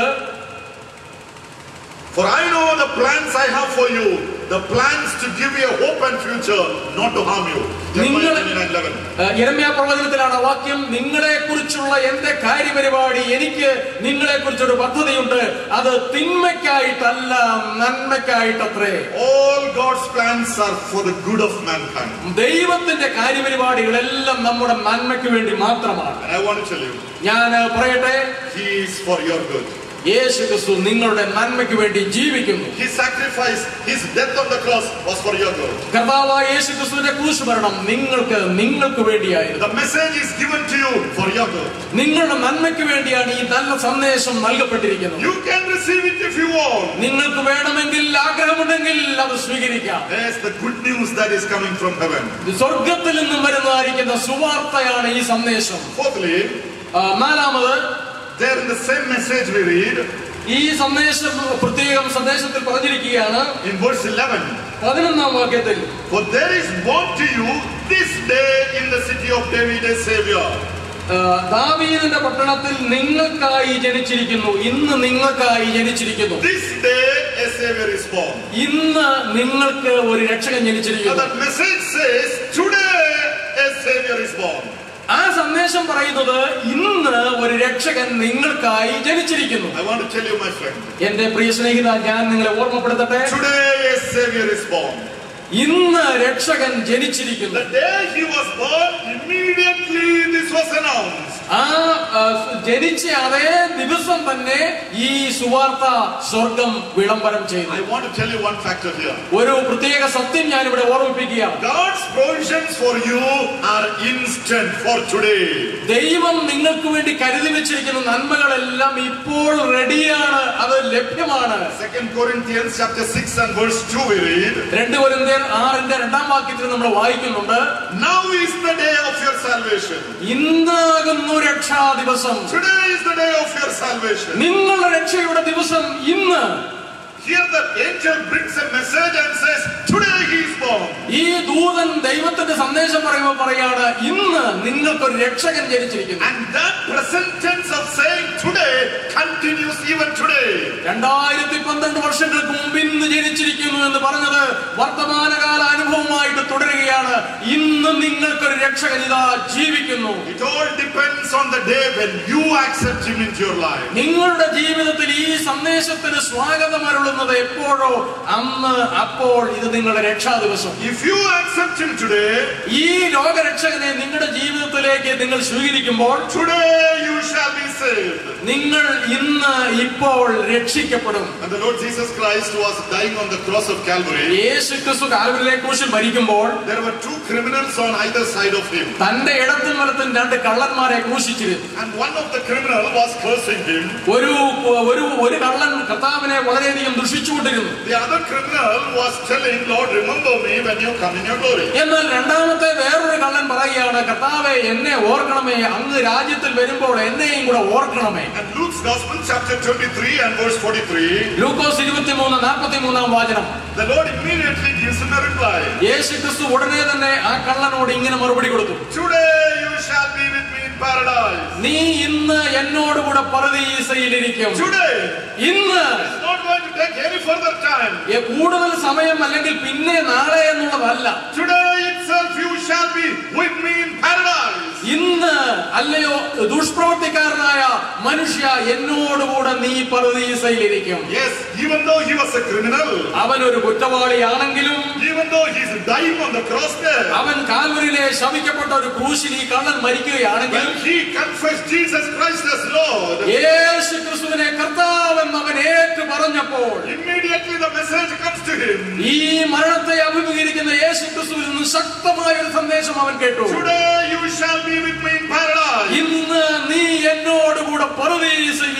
For I know the plans I have for you, the plans to give you a hope and future, not to harm you. Jeremiah നിങ്ങൾ- 29, 11. ഇരമ്യ പ്രവചനത്തിലാണ് ആ വാക്യം നിങ്ങളെ കുറിച്ചുള്ള എന്റെ കാര്യപരിപാടി എനിക്ക് നിങ്ങളെ കുറിച്ചൊരു പദ്ധതിയുണ്ട് അത് തിന്മയ്ക്കായിട്ടല്ല നന്മയ്ക്കായിട്ടത്രേ All God's plans are for the good of mankind. ദൈവത്തിന്റെ കാര്യപരിപാടികളെല്ലാം നമ്മുടെ നന്മയ്ക്ക് വേണ്ടി മാത്രമാണ് And I want to tell you, ഞാൻ പറയട്ടെ He is for your good. യേശു ക്രിസ്തു നിങ്ങളുടെ നന്മയ്ക്ക് വേണ്ടി ജീവിക്കുന്നു His sacrifice, His death on the cross was for your good. കർത്താവായ യേശു ക്രിസ്തുവിന്റെ ക്രൂശ് മരണം നിങ്ങൾക്ക് നിങ്ങൾക്ക് വേണ്ടിയായിരുന്നു The message is given to you for your good. നിങ്ങളുടെ നന്മയ്ക്ക് വേണ്ടിയാണ് ഈ നല്ല സന്ദേശം നൽകപ്പെട്ടിരിക്കുന്നത് You can receive it if you want. നിങ്ങൾക്ക് വേണമെങ്കിൽ ആഗ്രഹമുണ്ടെങ്കിൽ അത് സ്വീകരിക്കാം There's the good news that is coming from heaven. ഇത് സ്വർഗത്തിൽ നിന്നും വരുന്നതായിരിക്കുന്ന സുവാർത്തയാണ് ഈ സന്ദേശം Fourthly, ആ, നാലാമത് there in the same message we read ഈ സന്ദേശം പ്രത്യേകം സന്ദേശത്തിൽ പറഞ്ഞിരിക്കുകയാണ് in verse 11. പതിനൊന്നാം വാക്യത്തിൽ For there is born to you this day in the city of David a Savior. ആ, ദാവീദിന്റെ പട്ടണത്തിൽ നിങ്ങൾക്കായി ജനിച്ചിരിക്കുന്നു ഇന്ന് നിങ്ങൾക്കായി ജനിച്ചിരിക്കുന്നു This day a Savior is born. ഇന്ന് നിങ്ങൾക്ക് ഒരു രക്ഷകൻ Now ജനിച്ചിരിക്കുന്നു that message says today a Savior is born. ആ സന്ദേശം പറയുന്നത് ഇന്ന് ഒരു രക്ഷകൻ നിങ്ങൾക്കായി ജനിച്ചിരിക്കുന്നു I want to tell you, my friend, എന്റെ പ്രിയ സ്നേഹിത ഞാൻ നിങ്ങളെ ഓർമ്മപ്പെടുത്തട്ടെ today a Savior is born. ഇന്ന് രക്ഷകൻ ജനിച്ചിരിക്കുന്നു The day he was born, immediately this was announced. ആ ആ, ജനിച്ച അതേ ദിവസം തന്നെ ഈ സുവാർത്ത സ്വർഗം വിളംബരം ചെയ്തു I want to tell you one factor here. ഒരു പ്രത്യേക സത്യം ഞാൻ ഇവിടെ ഓർമ്മിപ്പിക്കുകയാണ് God's provisions for you are instant for today. ദൈവം നിങ്ങൾക്ക് വേണ്ടി കരുതി വെച്ചിരിക്കുന്ന നന്മകളെല്ലാം ഇപ്പോൾ റെഡിയാണ് അത് ലഭ്യമാണ് Second Corinthians chapter 6 and verse 2 we read, രണ്ട് കൊരിന്ത്യർ ആറിന്റെ രണ്ടാം വാക്യത്തിൽ നമ്മൾ വായിക്കുന്നുണ്ട് Now is the day of your salvation. ഇന്നാകുന്നു രക്ഷാ ദിവസം Today is the day of your salvation. നിങ്ങളുടെ രക്ഷയുടെ ദിവസം ഇന്ന് Here the angel brings a message and says, Today he is born. ഈ ദൂതൻ ദൈവത്തിന്റെ സന്ദേശം പറയുമ്പോൾ പറയാണ് ഇന്ന് നിങ്ങൾക്കൊരു രക്ഷകൻ ജനിച്ചിരിക്കുന്നു And that present tense of saying today continues even today. രണ്ടായിരത്തി പന്ത്രണ്ട് വർഷങ്ങൾക്ക് മുമ്പ് ഇന്ന് ജനിച്ചിരിക്കുന്നു എന്ന് പറഞ്ഞത് വർത്തമാനകാല അനുഭവമായിട്ട് തുടരുകയാണ് ഇന്ന് നിങ്ങൾക്കൊരു രക്ഷകൻ ഇതാ ജീവിക്കുന്നു It all depends on the day when you accept him into your life. നിങ്ങളുടെ ജീവിതത്തിൽ ഈ സന്ദേശത്തിന് സ്വാഗതം അരുളുന്നത് എപ്പോഴോ അന്ന് അപ്പോൾ ഇത് നിങ്ങളുടെ രക്ഷാ ദിവസം If you accept him today, ഈ ലോകരക്ഷകനെ നിങ്ങളുടെ ജീവിതത്തിലേക്ക് നിങ്ങൾ സ്വീകരിക്കുമ്പോൾ today you shall be saved. നിങ്ങൾ ഇന്ന് ഇപ്പോൾ രക്ഷിക്കപ്പെടും And the Lord Jesus Christ was dying on the cross of Calvary. യേശു ക്രിസ്തു കാൽവരിലെ ക്രൂശിൽ മരിക്കുമ്പോൾ There were two criminals on either side of him. തന്റെ ഇടത്തും വലത്തും രണ്ട് കള്ളന്മാരെ ക്രൂശിച്ചിരുന്നു And one of the criminal was cursing him. ഒരു ഒരു ഒരു കള്ളൻ കർത്താവിനെ വളരെയധികം ദുഷിച്ചുകൊണ്ടിരുന്നു The other criminal was telling, Lord, remember me when you come in your glory. എന്നാൽ രണ്ടാമത്തെ വേറൊരു കള്ളൻ പറയുകയാണ് കർത്താവെ എന്നെ ഓർക്കണമേ അങ്ങ് രാജ്യത്തിൽ വരുമ്പോൾ എന്നെയും കൂടെ ഓർക്കണമേ And Luke's Gospel, chapter 23 and verse 43, ലൂക്കോസ് ഇരുപത്തിമൂന്ന് നാൽപ്പത്തി മൂന്നാം വാചനം the Lord immediately gives him a reply. യേശു ക്രിസ്തു ഉടനെ തന്നെ ആ കള്ളനോട് ഇങ്ങനെ മറുപടി കൊടുത്തു Today you shall be with me in paradise. നീ ഇന്ന് എന്നോടുകൂടെ പരദീസയിലിരിക്കും Today ഇന്ന് it's not going to take any further time. ഏ, കൂടുതൽ സമയം അല്ലെങ്കിൽ പിന്നെ നാളെ എന്നുള്ളതല്ല Today itself you shall be with me in paradise. ഇന്ന് അല്ലയോ ദുഷ്പ്രവർത്തിക്കാരനായ മനുഷ്യ എന്നോടുകൂടെ നീ പരദീസയിലിരിക്കും Yes, even though he was a criminal, അവൻ ഒരു കുറ്റവാളിയാണെങ്കിലും even though he's dying on the cross there, അവൻ കാൽവരിലെ ശവിക്കപ്പെട്ട ഒരു ക്രൂശിൽ ഈ കള്ളൻ മരിക്കുകയാണെങ്കിൽ when he confessed Jesus Christ as Lord, യേശു ക്രിസ്തുവിനെ കർത്താവെന്ന് അവൻ ഏറ്റു പറഞ്ഞപ്പോൾ immediately the message comes to him. ഈ മരണത്തെ അഭിമുഖീകരിക്കുന്ന യേശു ക്രിസ്തുവിൽ നിന്ന് ശക്തമായ ഒരു സന്ദേശം അവൻ കേട്ടു Today you shall be with me in paradise. ഇന്ന് നീ എന്നോടുകൂടെ പരദീസയിൽ ഇരിക്കുമെന്നുള്ള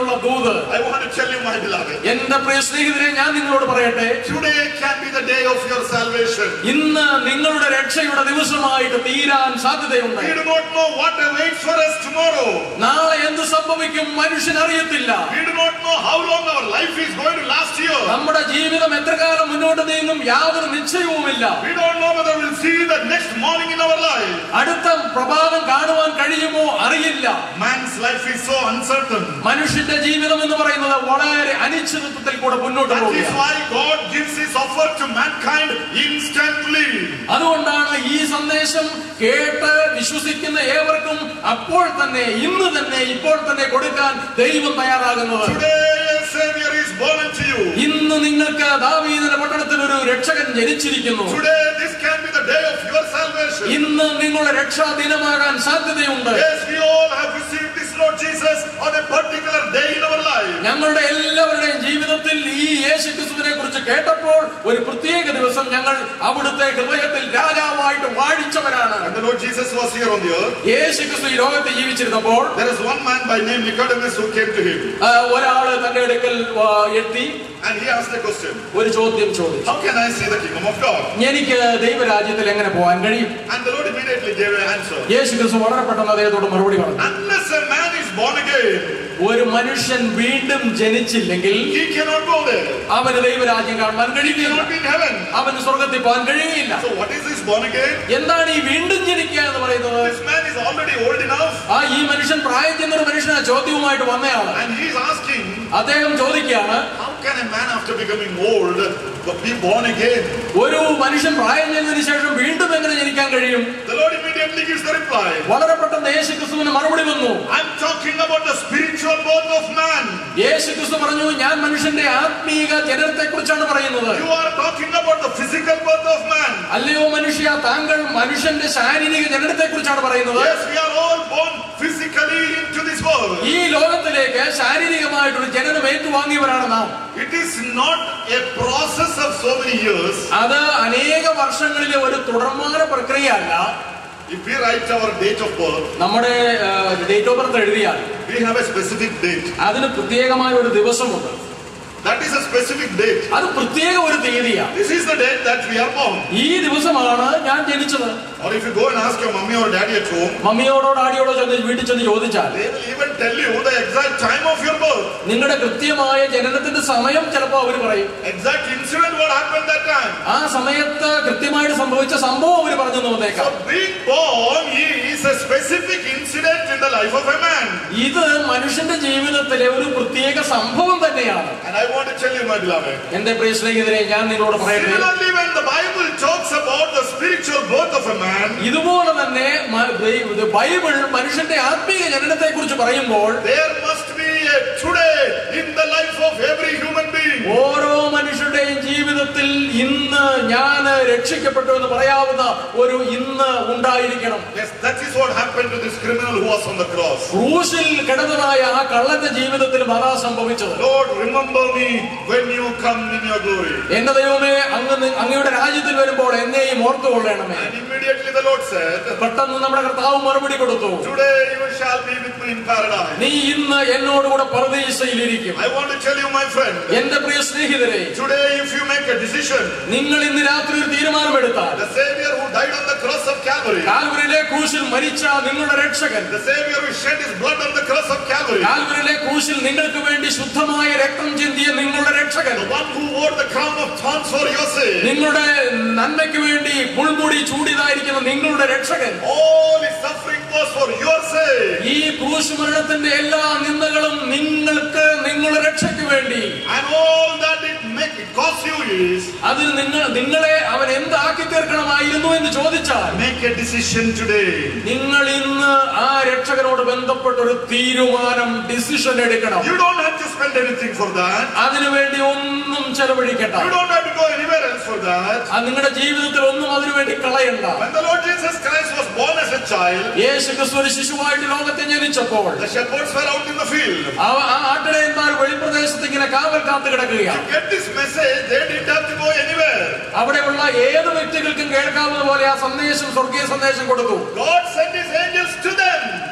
നിന്നുള്ള ദൂത് I want to tell you, my beloved, എന്റെ പ്രിയ സ്നേഹിതരെ ഞാൻ നിങ്ങളോട് പറയട്ടെ today can be the day of your salvation. ഇന്ന് നിങ്ങളുടെ രക്ഷയുടെ ദിവസമായിട്ട് തീരാൻ സാധ്യതയുണ്ട് We do not know what awaits for us tomorrow. നാളെ എന്ത് സംഭവിക്കും മനുഷ്യൻ അറിയത്തില്ല We do not know how long our life is going to last here. നമ്മുടെ ജീവിതം എത്ര കാലം മുന്നോട്ട് നീങ്ങും യാതൊരു നിശ്ചയവുമില്ല We don't know whether we'll see the next morning in our life. അടുത്ത പ്രഭാതം കാണുവാൻ കഴിയുമോ അറിയില്ല Man's life is so uncertain. മനുഷ്യന്റെ ജീവിതം എന്ന് പറയുന്നത് വളരെ അനിശ്ചിതത്വത്തിൽ കൂടെ മുന്നോട്ട് That is പോകുക why God gives His offer to mankind instantly. അതുകൊണ്ടാണ് ഈ സന്ദേശം കേട്ട് വിശ്വസിക്കുന്ന ഏവർക്കും അപ്പോൾ തന്നെ ഇന്ന് തന്നെ ഇപ്പോൾ തന്നെ കൊടുക്കാൻ ദൈവം തയ്യാറാകുന്നത് Today, a Savior is born unto you. ഇന്ന് നിങ്ങൾക്ക് ദാവീദിന്റെ പട്ടണത്തിൽ ഒരു രക്ഷകൻ ജനിച്ചിരിക്കുന്നു Today, this can be the day of your salvation. ഇന്ന് നിങ്ങളുടെ രക്ഷാ ദിനമാകാൻ സാധ്യതയുണ്ട് Yes, we all have received this Lord Jesus on a particular day in our life. ഞങ്ങളുടെ എല്ലാവരുടെയും ജീവിതത്തിൽ ഈ യേശു ക്രിസ്തുവിനെ കുറിച്ച് കേട്ടപ്പോൾ ഒരു പ്രത്യേക ദിവസം ഞങ്ങൾ അവിടുത്തെ ഹൃദയത്തിൽ രാജാവായിട്ട് വാഴിച്ചവരാണ് And the Lord Jesus was here on the earth. യേശു ക്രിസ്തു ഈ ലോകത്ത് ജീവിച്ചിരുന്നപ്പോൾ There is one man by name Nicodemus who came to him ആ, ഒരാള് തന്റെ അടുക്കൽ ആ, എത്തി and he asked a question ഒരു ചോദ്യം ചോദിച്ചു How can I see the kingdom of God? എനിക്ക് ദൈവരാജ്യത്തിൽ എങ്ങനെ പോകാൻ കഴിയും And the Lord immediately gave an answer. യേശു ക്രിസ്തു വളരെ പെട്ടെന്ന് അദ്ദേഹത്തോട് മറുപടി പറഞ്ഞു Unless a man is born again, ഒരു മനുഷ്യൻ വീണ്ടും ജനിച്ചില്ലെങ്കിൽ he cannot go there. അവന് ദൈവരാജ്യം കാണുവാൻ He കഴിയുകയില്ല cannot be in heaven. അവന് സ്വർഗത്തിൽ പോകാൻ കഴിയുകയില്ല So, what is this born again? എന്താണ് ഈ വീണ്ടും ജനിക്കുക എന്ന് പറയുന്നത് This man is already old enough ആ ഈ മനുഷ്യൻ പ്രായം ചെന്ന ഒരു മനുഷ്യൻ ആ ചോദ്യവുമായിട്ട് വന്നയാള് and he is asking, അദ്ദേഹം ചോദിക്കുകയാണ് How can a man after becoming old be born again? ഒരു മനുഷ്യൻ പ്രായം ചെന്നതിന് ശേഷം വീണ്ടും എങ്ങനെ ജനിക്കാൻ കഴിയും The Lord immediately gives the reply. വളരെ പെട്ടെന്ന് യേശു ക്രിസ്തുവിന് മറുപടി വന്നു I'm talking about the spiritual birth of man. യേശു ക്രിസ്തു പറഞ്ഞു ഞാൻ മനുഷ്യന്റെ ആത്മീക ജനനത്തെ കുറിച്ചാണ് പറയുന്നത് You are talking about the physical birth of man. അല്ലയോ മനുഷ്യ താങ്കൾ മനുഷ്യന്റെ ശാരീരിക ജനനത്തെ കുറിച്ചാണ് പറയുന്നത് Yes, we are all born physically into this world. ഈ ലോകത്തിലേക്ക് ശാരീരികമായിട്ടൊരു ജനനം ഏറ്റുവാങ്ങിയവരാണ് നാം It is not a process of so many years. അത് അനേക വർഷങ്ങളിലെ ഒരു തുടർമാന പ്രക്രിയയല്ല If we write our date of birth, നമ്മുടെ ഡേറ്റ് ഓഫ് ബർത്ത് എഴുതിയാൽ we have a specific date. അതിന് പ്രത്യേകമായ ഒരു ദിവസമുണ്ട് That is a specific date. അത് പ്രത്യേക ഒരു തീയതിയാണ് This is the date that we are born. ഈ ദിവസമാണ് ഞാൻ ജനിച്ചത് Or if you go and ask your mummy or daddy at home, മമ്മിയോടോ ഡാഡിയോടോ ചെന്ന് വീട്ടിൽ ചെന്ന് ചോദിച്ചാൽ they will even tell you the exact time of your birth. നിങ്ങളുടെ കൃത്യമായ ജനനത്തിന്റെ സമയം ചിലപ്പോ അവർ പറയും Exact incident what happened that time. ആ സമയത്ത് കൃത്യമായിട്ട് സംഭവിച്ച സംഭവം അവർ പറഞ്ഞു വന്നേക്കാം So being born is a specific incident in the life of a man. ഇത് മനുഷ്യന്റെ ജീവിതത്തിലെ ഒരു പ്രത്യേക സംഭവം തന്നെയാണ് And I want to tell you, my beloved. എന്റെ പ്രിയ സ്നേഹിതരെ ഞാൻ നിങ്ങളോട് പറയട്ടെ Similarly, when the Bible talks about the spiritual birth of a man, ഇതുപോലെ തന്നെ മ- ദൈ- ഇത് ബൈബിൾ മനുഷ്യന്റെ ആത്മീയ ജനനത്തെ കുറിച്ച് പറയുമ്പോൾ there must be a today in the life of every human being. ഓരോ മനുഷ്യരുടെയും ജീവിതത്തിൽ ഇന്ന് ഞാൻ രക്ഷിക്കപ്പെട്ടു എന്ന് പറയാവുന്ന ഒരു ഇന്ന് ഉണ്ടായിരിക്കണം Yes, that is what happened to this criminal who was on the cross. ക്രൂശിൽ കിടന്നതായ ആ കള്ളന്റെ ജീവിതത്തിലും അതാ സംഭവിച്ചത് Lord, remember me when you come in your glory. എന്റെ ദൈവമേ അങ്ങ് നി- അങ്ങയുടെ രാജ്യത്തിൽ വരുമ്പോൾ എന്നെയും ഓർത്തുകൊള്ളണമേ And immediately the Lord said, പെട്ടെന്ന് നമ്മുടെ കർത്താവ് മറുപടി കൊടുത്തു Today you shall be with me in paradise. നീ ഇന്ന് എന്നോടുകൂടെ പരദീസയിലിരിക്കും I want to tell you, my friend, എന്റെ പ്രിയ സ്നേഹിതരെ today if you make a decision, നിങ്ങൾ ഇന്ന് രാത്രി ഒരു തീരുമാനമെടുത്താൽ the Savior who died on the cross of Calvary, കാൽവരിലെ ക്രൂശിൽ മരിച്ച നിങ്ങളുടെ രക്ഷകൻ the Savior who shed his blood on the cross of Calvary, കാൽവരിലെ ക്രൂശിൽ നിങ്ങൾക്ക് വേണ്ടി ശുദ്ധമായ രക്തം ചിന്തിയ നിങ്ങളുടെ രക്ഷകൻ the one who wore the crown of thorns for your sake, നിങ്ങളുടെ നന്മയ്ക്ക് വേണ്ടി മുൾമുടി ചൂടിയതായിരിക്കുന്ന നിങ്ങളുടെ രക്ഷകൻ all his suffering was for your sake. ഈ ക്രൂശ് മരണത്തിന്റെ എല്ലാ നിന്ദകളും നിങ്ങൾക്ക് നിങ്ങളുടെ രക്ഷയ്ക്ക് വേണ്ടി And all that it make it cost you is അതിന് നിങ്ങൾ നിങ്ങളെ അവൻ എന്താക്കി തീർക്കണമായിരുന്നു എന്ന് ചോദിച്ചാൽ make a decision today. നിങ്ങൾ ഇന്ന് ആ രക്ഷകനോട് ബന്ധപ്പെട്ട ഒരു തീരുമാനം ഡിസിഷൻ എടുക്കണം You don't have to spend anything for that. അതിനുവേണ്ടി ഒന്നും ചെലവഴിക്കണ്ട You don't have to go anywhere else for that. അത് നിങ്ങളുടെ ജീവിതത്തിൽ ഒന്നും അതിനുവേണ്ടി കളയണ്ട When the Lord Jesus Christ was born as a child, യേശു ക്രിസ്തു ഒരു ശിശുവായിട്ട് ലോകത്തെ ജനിച്ചപ്പോൾ the shepherds were out in the field. അവ- ആ ആട്ടിടയന്മാർ വെളിപ്രദേശത്ത് ഇങ്ങനെ കാവൽ കാത്തു കിടക്കുകയാണ് To get this message, they didn't have to go anywhere. അവിടെയുള്ള ഏത് വ്യക്തികൾക്കും കേൾക്കാവുന്ന പോലെ ആ സന്ദേശം സ്വർഗീയ സന്ദേശം കൊടുത്തു God sent his angels to them.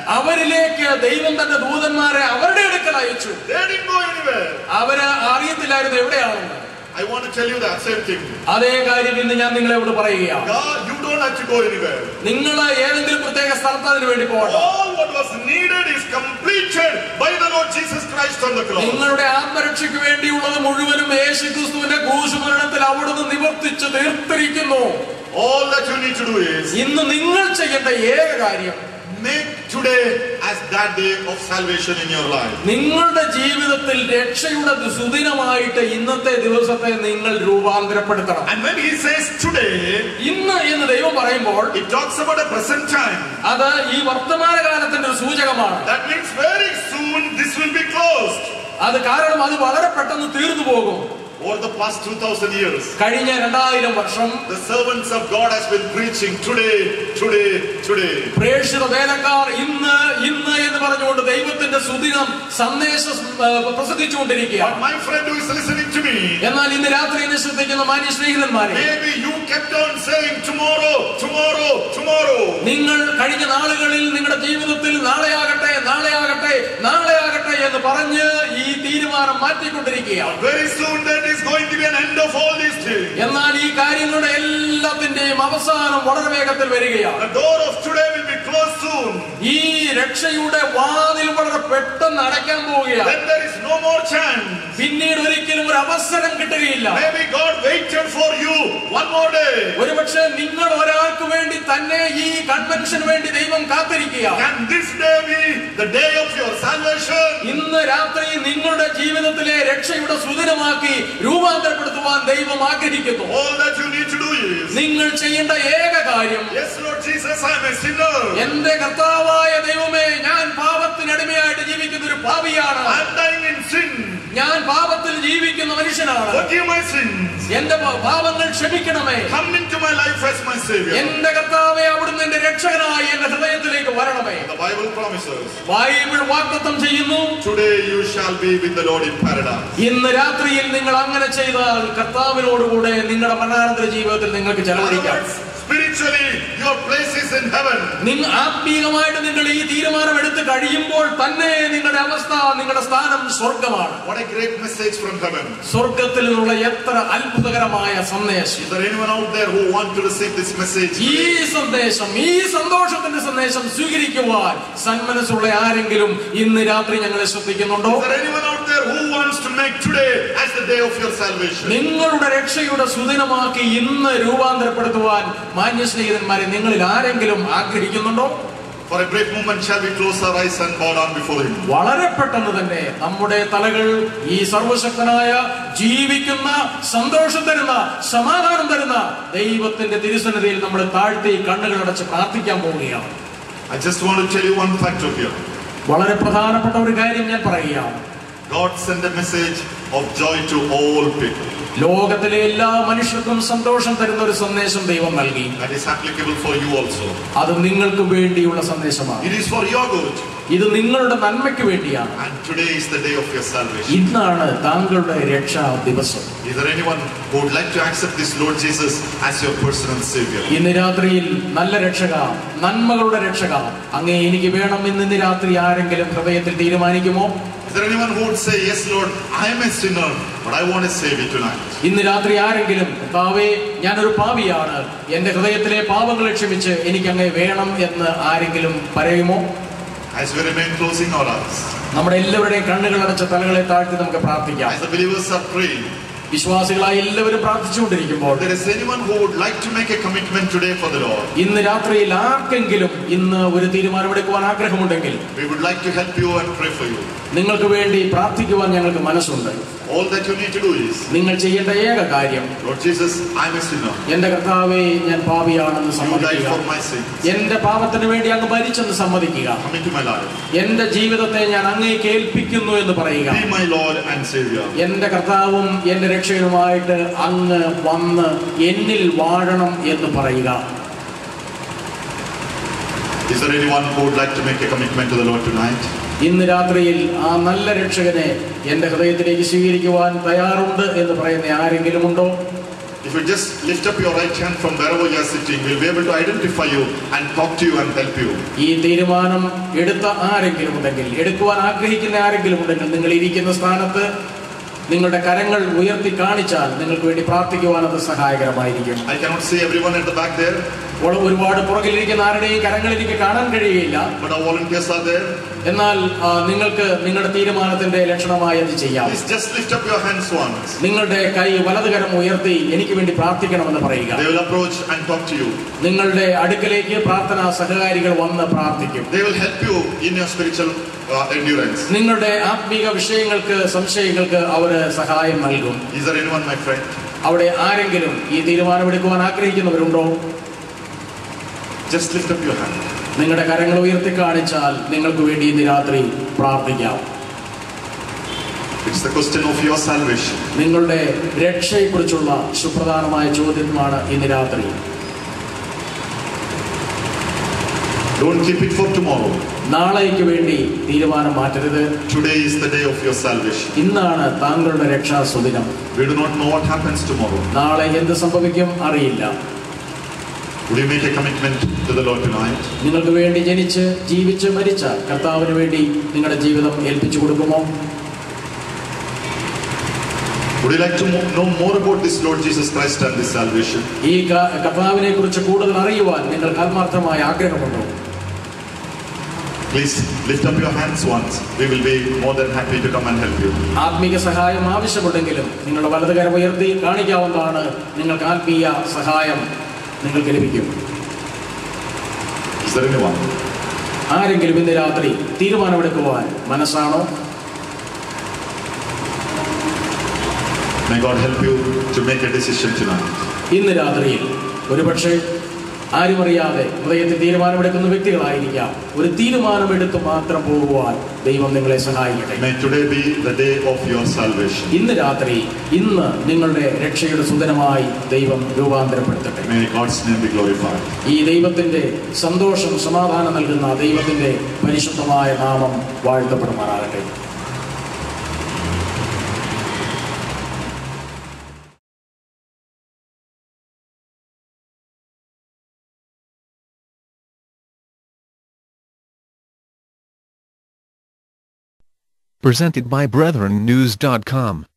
അവരിലേക്ക് ദൈവം തന്റെ ദൂതന്മാരെ അവരുടെ അടുക്കൽ അയച്ചു They didn't go anywhere. അവര് അറിയത്തില്ലായിരുന്നു എവിടെയാണെന്ന് I want to tell you that same thing. അതേ കാര്യം ഇന്ന് ഞാൻ നിങ്ങളോട് പറയുകയാണ് God, you don't have to go anywhere. നിങ്ങൾ ഏതെങ്കിലും പ്രത്യേക സ്ഥലത്ത് അതിനു വേണ്ടി പോകണം All what was needed is completed by the Lord Jesus Christ on the cross. നിങ്ങളുടെ ആത്മരക്ഷയ്ക്ക് വേണ്ടിയുള്ളത് മുഴുവനും യേശു ക്രിസ്തുവിന്റെ ക്രൂശുമരണത്തിൽ അവിടുന്ന് നിവർത്തിച്ച് തീർത്തിരിക്കുന്നു All that you need to do is ഇന്ന് നിങ്ങൾ ചെയ്യേണ്ട ഏക കാര്യം make today as that day of salvation in your life. നിങ്ങളുടെ ജീവിതത്തിൽ രക്ഷയുടെ സുദിനമായിട്ട് ഇന്നത്തെ ദിവസത്തെ നിങ്ങൾ രൂപാന്തരപ്പെടുത്തണം And when he says today, ഇന്ന് എന്ന് ദൈവം പറയുമ്പോൾ it talks about a present time. അത് ഈ വർത്തമാനകാലത്തിന്റെ ഒരു സൂചകമാണ് That means very soon this will be closed. അത് കാരണം അത് വളരെ പെട്ടെന്ന് തീർന്നു പോകും Over the past 2000 years, കഴിഞ്ഞ രണ്ടായിരം വർഷം the servants of God has been preaching today, today, today. പ്രേക്ഷിത വേലക്കാർ ഇന്ന് ഇന്ന് എന്ന് പറഞ്ഞുകൊണ്ട് ദൈവത്തിന്റെ സുദിനം സന്ദേശം ഏഹ്, പ്രസംഗിച്ചുകൊണ്ടിരിക്കുകയാണ് But my friend who is listening to me, എന്നാൽ ഇന്ന് രാത്രി എന്നെ ശ്രദ്ധിക്കുന്ന മാന്യ സ്നേഹിതന്മാരെ maybe you kept on saying tomorrow, tomorrow, tomorrow. നിങ്ങൾ കഴിഞ്ഞ നാളുകളിൽ നിങ്ങളുടെ ജീവിതത്തിൽ നാളെയാകട്ടെ നാളെയാകട്ടെ നാളെയാകട്ടെ എന്ന് പറഞ്ഞ് ഈ തീരുമാനം മാറ്റിക്കൊണ്ടിരിക്കുകയാണ് Very soon there is going to be an end of all these things. എന്നാൽ ഈ കാര്യങ്ങളുടെ എല്ലാത്തിന്റെയും അവസാനം വളരെ വേഗത്തിൽ വരികയാണ് The door of today will be closed soon. ഈ രക്ഷയുടെ വാതിൽ വളരെ പെട്ടെന്ന് അടയ്ക്കാൻ പോവുകയാണ് Then there is no more chance. പിന്നീട് ഒരിക്കലും ഒരു അവസരം കിട്ടുകയില്ല Maybe God waited for you one more day. ഒരുപക്ഷെ നിങ്ങൾ ഒരാൾക്ക് വേണ്ടി തന്നെ ഈ കൺവെൻഷന് വേണ്ടി ദൈവം കാത്തിരിക്കുക Can this day be the day of your salvation? ഇന്ന് രാത്രി നിങ്ങളുടെ ജീവിതത്തിലെ രക്ഷയുടെ സുദിനമാക്കി രൂപാന്തരപ്പെടുത്തുവാൻ ദൈവം ആഗ്രഹിക്കുന്നു All that you need to do is, നിങ്ങൾ ചെയ്യേണ്ട ഏക കാര്യം yes, Lord Jesus, I am a sinner. എന്റെ കർത്താവായ ദൈവമേ ഞാൻ പാപത്തിനടിമയായിട്ട് ജീവിക്കുന്ന ഒരു പാപിയാണ് I am dying in sin. ഞാൻ പാപത്തിൽ ജീവിക്കുന്ന മനുഷ്യനാണ് Forgive my sins. എന്റെ പ- പാപങ്ങൾ ക്ഷമിക്കണമേ Come into my life as my Savior. എന്റെ കർത്താവെ അവിടുന്ന് എന്റെ രക്ഷകനായി എന്റെ ഹൃദയത്തിലേക്ക് വരണമേ The Bible promises, ബൈബിൾ വാഗ്ദത്തം ചെയ്യുന്നു today you shall be with the Lord in paradise. ഇന്ന് രാത്രിയിൽ നിങ്ങൾ അങ്ങനെ ചെയ്താൽ കർത്താവിനോടുകൂടെ നിങ്ങളുടെ മരണാനന്തര ജീവിതത്തിൽ നിങ്ങൾക്ക് In other ചെലവഴിക്കാം words, spiritually, your place is in heaven. നിങ്ങൾ ആത്മീയമായിട്ട് നിങ്ങൾ ഈ തീരുമാനം എടുത്ത് കഴിയുമ്പോൾ തന്നെ നിങ്ങളുടെ അവസ്ഥ നിങ്ങളുടെ സ്ഥാനം സ്വർഗമാണ് What a great message from heaven. സ്വർഗത്തിൽ നിന്നുള്ള എത്ര അത്ഭുതകരമായ സന്ദേശം Is there anyone out there who want to receive this message? ഈ സന്ദേശം ഈ സന്തോഷത്തിന്റെ സന്ദേശം സ്വീകരിക്കുവാൻ സന്മനസ്സുള്ള ആരെങ്കിലും ഇന്ന് രാത്രി ഞങ്ങളെ ശ്രദ്ധിക്കുന്നുണ്ടോ Is there anyone out there who wants to make today as the day of your salvation? നിങ്ങളുടെ രക്ഷയുടെ സുദിനമാക്കി ഇന്ന് രൂപാന്തരപ്പെടുത്തുവാൻ മാന്യ സ്നേഹിതന്മാരെ നിങ്ങളിൽ ആരെങ്കിലും ആഗ്രഹിക്കുന്നുണ്ടോ For a brief moment, shall we close our eyes and bow down before Him? വളരെ പെട്ടെന്ന് തന്നെ നമ്മുടെ തലകൾ ഈ സർവശക്തനായ ജീവിക്കുന്ന സന്തോഷം തരുന്ന സമാധാനം തരുന്ന ദൈവത്തിന്റെ തിരുസന്നിധിയിൽ നമ്മൾ താഴ്ത്തി കണ്ണുകളടച്ച് പ്രാർത്ഥിക്കാൻ പോവുകയാണ് I just want to tell you one factor here. വളരെ പ്രധാനപ്പെട്ട ഒരു കാര്യം ഞാൻ പറയുകയാണ് God sent a message of joy to all people. ലോകത്തിലെ എല്ലാ മനുഷ്യർക്കും സന്തോഷം തരുന്ന ഒരു സന്ദേശം ദൈവം നൽകി That is applicable for you also. അത് നിങ്ങൾക്ക് വേണ്ടിയുള്ള സന്ദേശമാണ് It is for your good. ഇത് നിങ്ങളുടെ നന്മയ്ക്ക് വേണ്ടിയാണ് And today is the day of your salvation. ഇന്നാണ് താങ്കളുടെ രക്ഷാ ദിവസം Is there anyone who would like to accept this Lord Jesus as your personal Savior? ഇന്ന് രാത്രിയിൽ നല്ല രക്ഷക നന്മകളുടെ രക്ഷക അങ്ങേ എനിക്ക് വേണം ഇന്ന് ഇന്ന് രാത്രി ആരെങ്കിലും ഹൃദയത്തിൽ തീരുമാനിക്കുമോ Is there anyone who would say, Yes, Lord, I am a sinner, but I want to save you tonight? ഇന്ന് രാത്രി ആരെങ്കിലും കർത്താവേ ഞാനൊരു പാപിയാണ് എന്റെ ഹൃദയത്തിലെ പാപങ്ങളെ ക്ഷമിച്ച് എനിക്ക് അങ്ങേ വേണം എന്ന് ആരെങ്കിലും പറയുമോ As we remain closing our eyes, നമ്മുടെ എല്ലാവരുടെയും കണ്ണുകൾ അടച്ച തലകളെ താഴ്ത്തി നമുക്ക് പ്രാർത്ഥിക്കാം as the believers are praying, വിശ്വാസികളായി എല്ലാവരും പ്രാർത്ഥിച്ചുകൊണ്ടിരിക്കുമ്പോൾ if there is anyone who would like to make a commitment today for the Lord, ഇന്ന് രാത്രിയിൽ ആർക്കെങ്കിലും ഇന്ന് ഒരു തീരുമാനമെടുക്കുവാൻ ആഗ്രഹമുണ്ടെങ്കിൽ we would like to help you and pray for you. നിങ്ങൾക്ക് വേണ്ടി പ്രാർത്ഥിക്കുവാൻ ഞങ്ങൾക്ക് മനസ്സുണ്ട് All that you need to do is, നിങ്ങൾ ചെയ്യേണ്ട ഏക കാര്യം Lord Jesus, I am a sinner. എന്റെ കർത്താവെ ഞാൻ പാപിയാണെന്ന് You died സമ്മതിക്കുക for my sins. എന്റെ പാപത്തിന് വേണ്ടി അങ്ങ് മരിച്ചെന്ന് സമ്മതിക്കുക Come into my life. എന്റെ ജീവിതത്തെ ഞാൻ അങ്ങേക്ക് ഏൽപ്പിക്കുന്നു എന്ന് പറയുക Be my Lord and Savior. എന്റെ കർത്താവും എന്റെ രക്ഷകനുമായിട്ട് അങ്ങ് വന്ന് എന്നിൽ വാഴണം എന്ന് പറയുക Is there anyone who would like to make a commitment to the Lord tonight? ഇന്ന് രാത്രിയിൽ ആ നല്ല രക്ഷകനെ എന്റെ ഹൃദയത്തിലേക്ക് സ്വീകരിക്കുവാൻ തയ്യാറുണ്ട് എന്ന് പറയുന്ന ആരെങ്കിലും ഉണ്ടോ if you just lift up your right hand from wherever you are sitting, we'll be able to identify you and talk to you and help you. ഈ തീരുമാനം എടുത്ത ആരെങ്കിലും ഉണ്ടെങ്കിൽ എടുക്കുവാൻ ആഗ്രഹിക്കുന്ന ആരെങ്കിലും ഉണ്ടെങ്കിൽ നിങ്ങൾ ഇരിക്കുന്ന സ്ഥാനത്ത് നിങ്ങളുടെ കരങ്ങൾ ഉയർത്തി കാണിച്ചാൽ നിങ്ങൾക്ക് വേണ്ടി പ്രാർത്ഥിക്കുവാൻ അത് സഹായകരമായിരിക്കും I cannot see everyone at the back there, അപ്പോൾ ഒരുപാട് പുറകിലിരിക്കുന്ന ആരുടെയും കരങ്ങൾ എനിക്ക് കാണാൻ കഴിയുകയില്ല but our volunteers are there. എന്നാൽ ആ, നിങ്ങൾക്ക് നിങ്ങളുടെ തീരുമാനത്തിന്റെ ലക്ഷണമായി അത് ചെയ്യാം Please just lift up your hands once. നിങ്ങളുടെ കൈ വലതുകരം ഉയർത്തി എനിക്ക് വേണ്ടി പ്രാർത്ഥിക്കണമെന്ന് പറയുക They will approach and talk to you. നിങ്ങളുടെ അടുക്കലേക്ക് പ്രാർത്ഥനാ സഹകാരികൾ വന്ന് പ്രാർത്ഥിക്കും They will help you in your spiritual uh, endurance. നിങ്ങളുടെ ആത്മീക വിഷയങ്ങൾക്ക് സംശയങ്ങൾക്ക് അവര് സഹായം നൽകും Is there anyone, my friend? അവിടെ ആരെങ്കിലും ഈ തീരുമാനമെടുക്കുവാൻ ആഗ്രഹിക്കുന്നവരുണ്ടോ Just lift up your hand. നിങ്ങളുടെ കരങ്ങൾ ഉയർത്തി കാണിച്ചാൽ നിങ്ങൾക്ക് വേണ്ടി ഇന്ന് രാത്രി പ്രാർത്ഥിക്കാം It's the question of your salvation. നിങ്ങളുടെ രക്ഷയെക്കുറിച്ചുള്ള സുപ്രധാനമായ ചോദ്യമാണ് ഇന്ന് രാത്രി Don't keep it for tomorrow. നാളേക്ക് വേണ്ടി തീരുമാനം മാറ്റരുത് Today is the day of your salvation. ഇന്നാണ് താങ്കളുടെ രക്ഷാ സുദിനം We do not know what happens tomorrow. നാളെ എന്ത് സംഭവിക്കും അറിയില്ല Would you make a commitment to the Lord tonight? നിങ്ങൾക്ക് വേണ്ടി ജനിച്ച് ജീവിച്ച് മരിച്ച കർത്താവിന് വേണ്ടി നിങ്ങളുടെ ജീവിതം ഏൽപ്പിച്ചു കൊടുക്കുമോ Would you like to mo- know more about this Lord Jesus Christ and this salvation? ഈ ക- കർത്താവിനെ കുറിച്ച് കൂടുതൽ അറിയുവാൻ നിങ്ങൾക്ക് ആത്മാർത്ഥമായ ആഗ്രഹമുണ്ടോ Please lift up your hands once. We will be more than happy to come and help you. ആത്മീക സഹായം ആവശ്യമുണ്ടെങ്കിലും നിങ്ങളുടെ വലതുകരം ഉയർത്തി കാണിക്കാവുന്നതാണ് നിങ്ങൾക്ക് ആത്മീയ സഹായം നിങ്ങൾക്ക് ലഭിക്കും Is there anyone? ആരെങ്കിലും ഇന്ന് രാത്രി തീരുമാനമെടുക്കുവാൻ മനസ്സാണോ May God help you to make a decision tonight. ഇന്ന് രാത്രിയിൽ ഒരുപക്ഷെ ആരും അറിയാതെ ഹൃദയത്തിൽ തീരുമാനമെടുക്കുന്ന വ്യക്തികളായിരിക്കാം ഒരു തീരുമാനമെടുത്ത് മാത്രം പോകുവാൻ ദൈവം നിങ്ങളെ സഹായിക്കട്ടെ May today be the day of your salvation. ഇന്ന് രാത്രി ഇന്ന് നിങ്ങളുടെ രക്ഷയുടെ സുന്ദരമായി ദൈവം രൂപാന്തരപ്പെടുത്തട്ടെ May God's name be glorified. ഈ ദൈവത്തിന്റെ സന്തോഷം സമാധാനം നൽകുന്ന ദൈവത്തിന്റെ പരിശുദ്ധമായ നാമം വാഴ്ത്തപ്പെടുമാറാകട്ടെ Presented by BrethrenNews.com.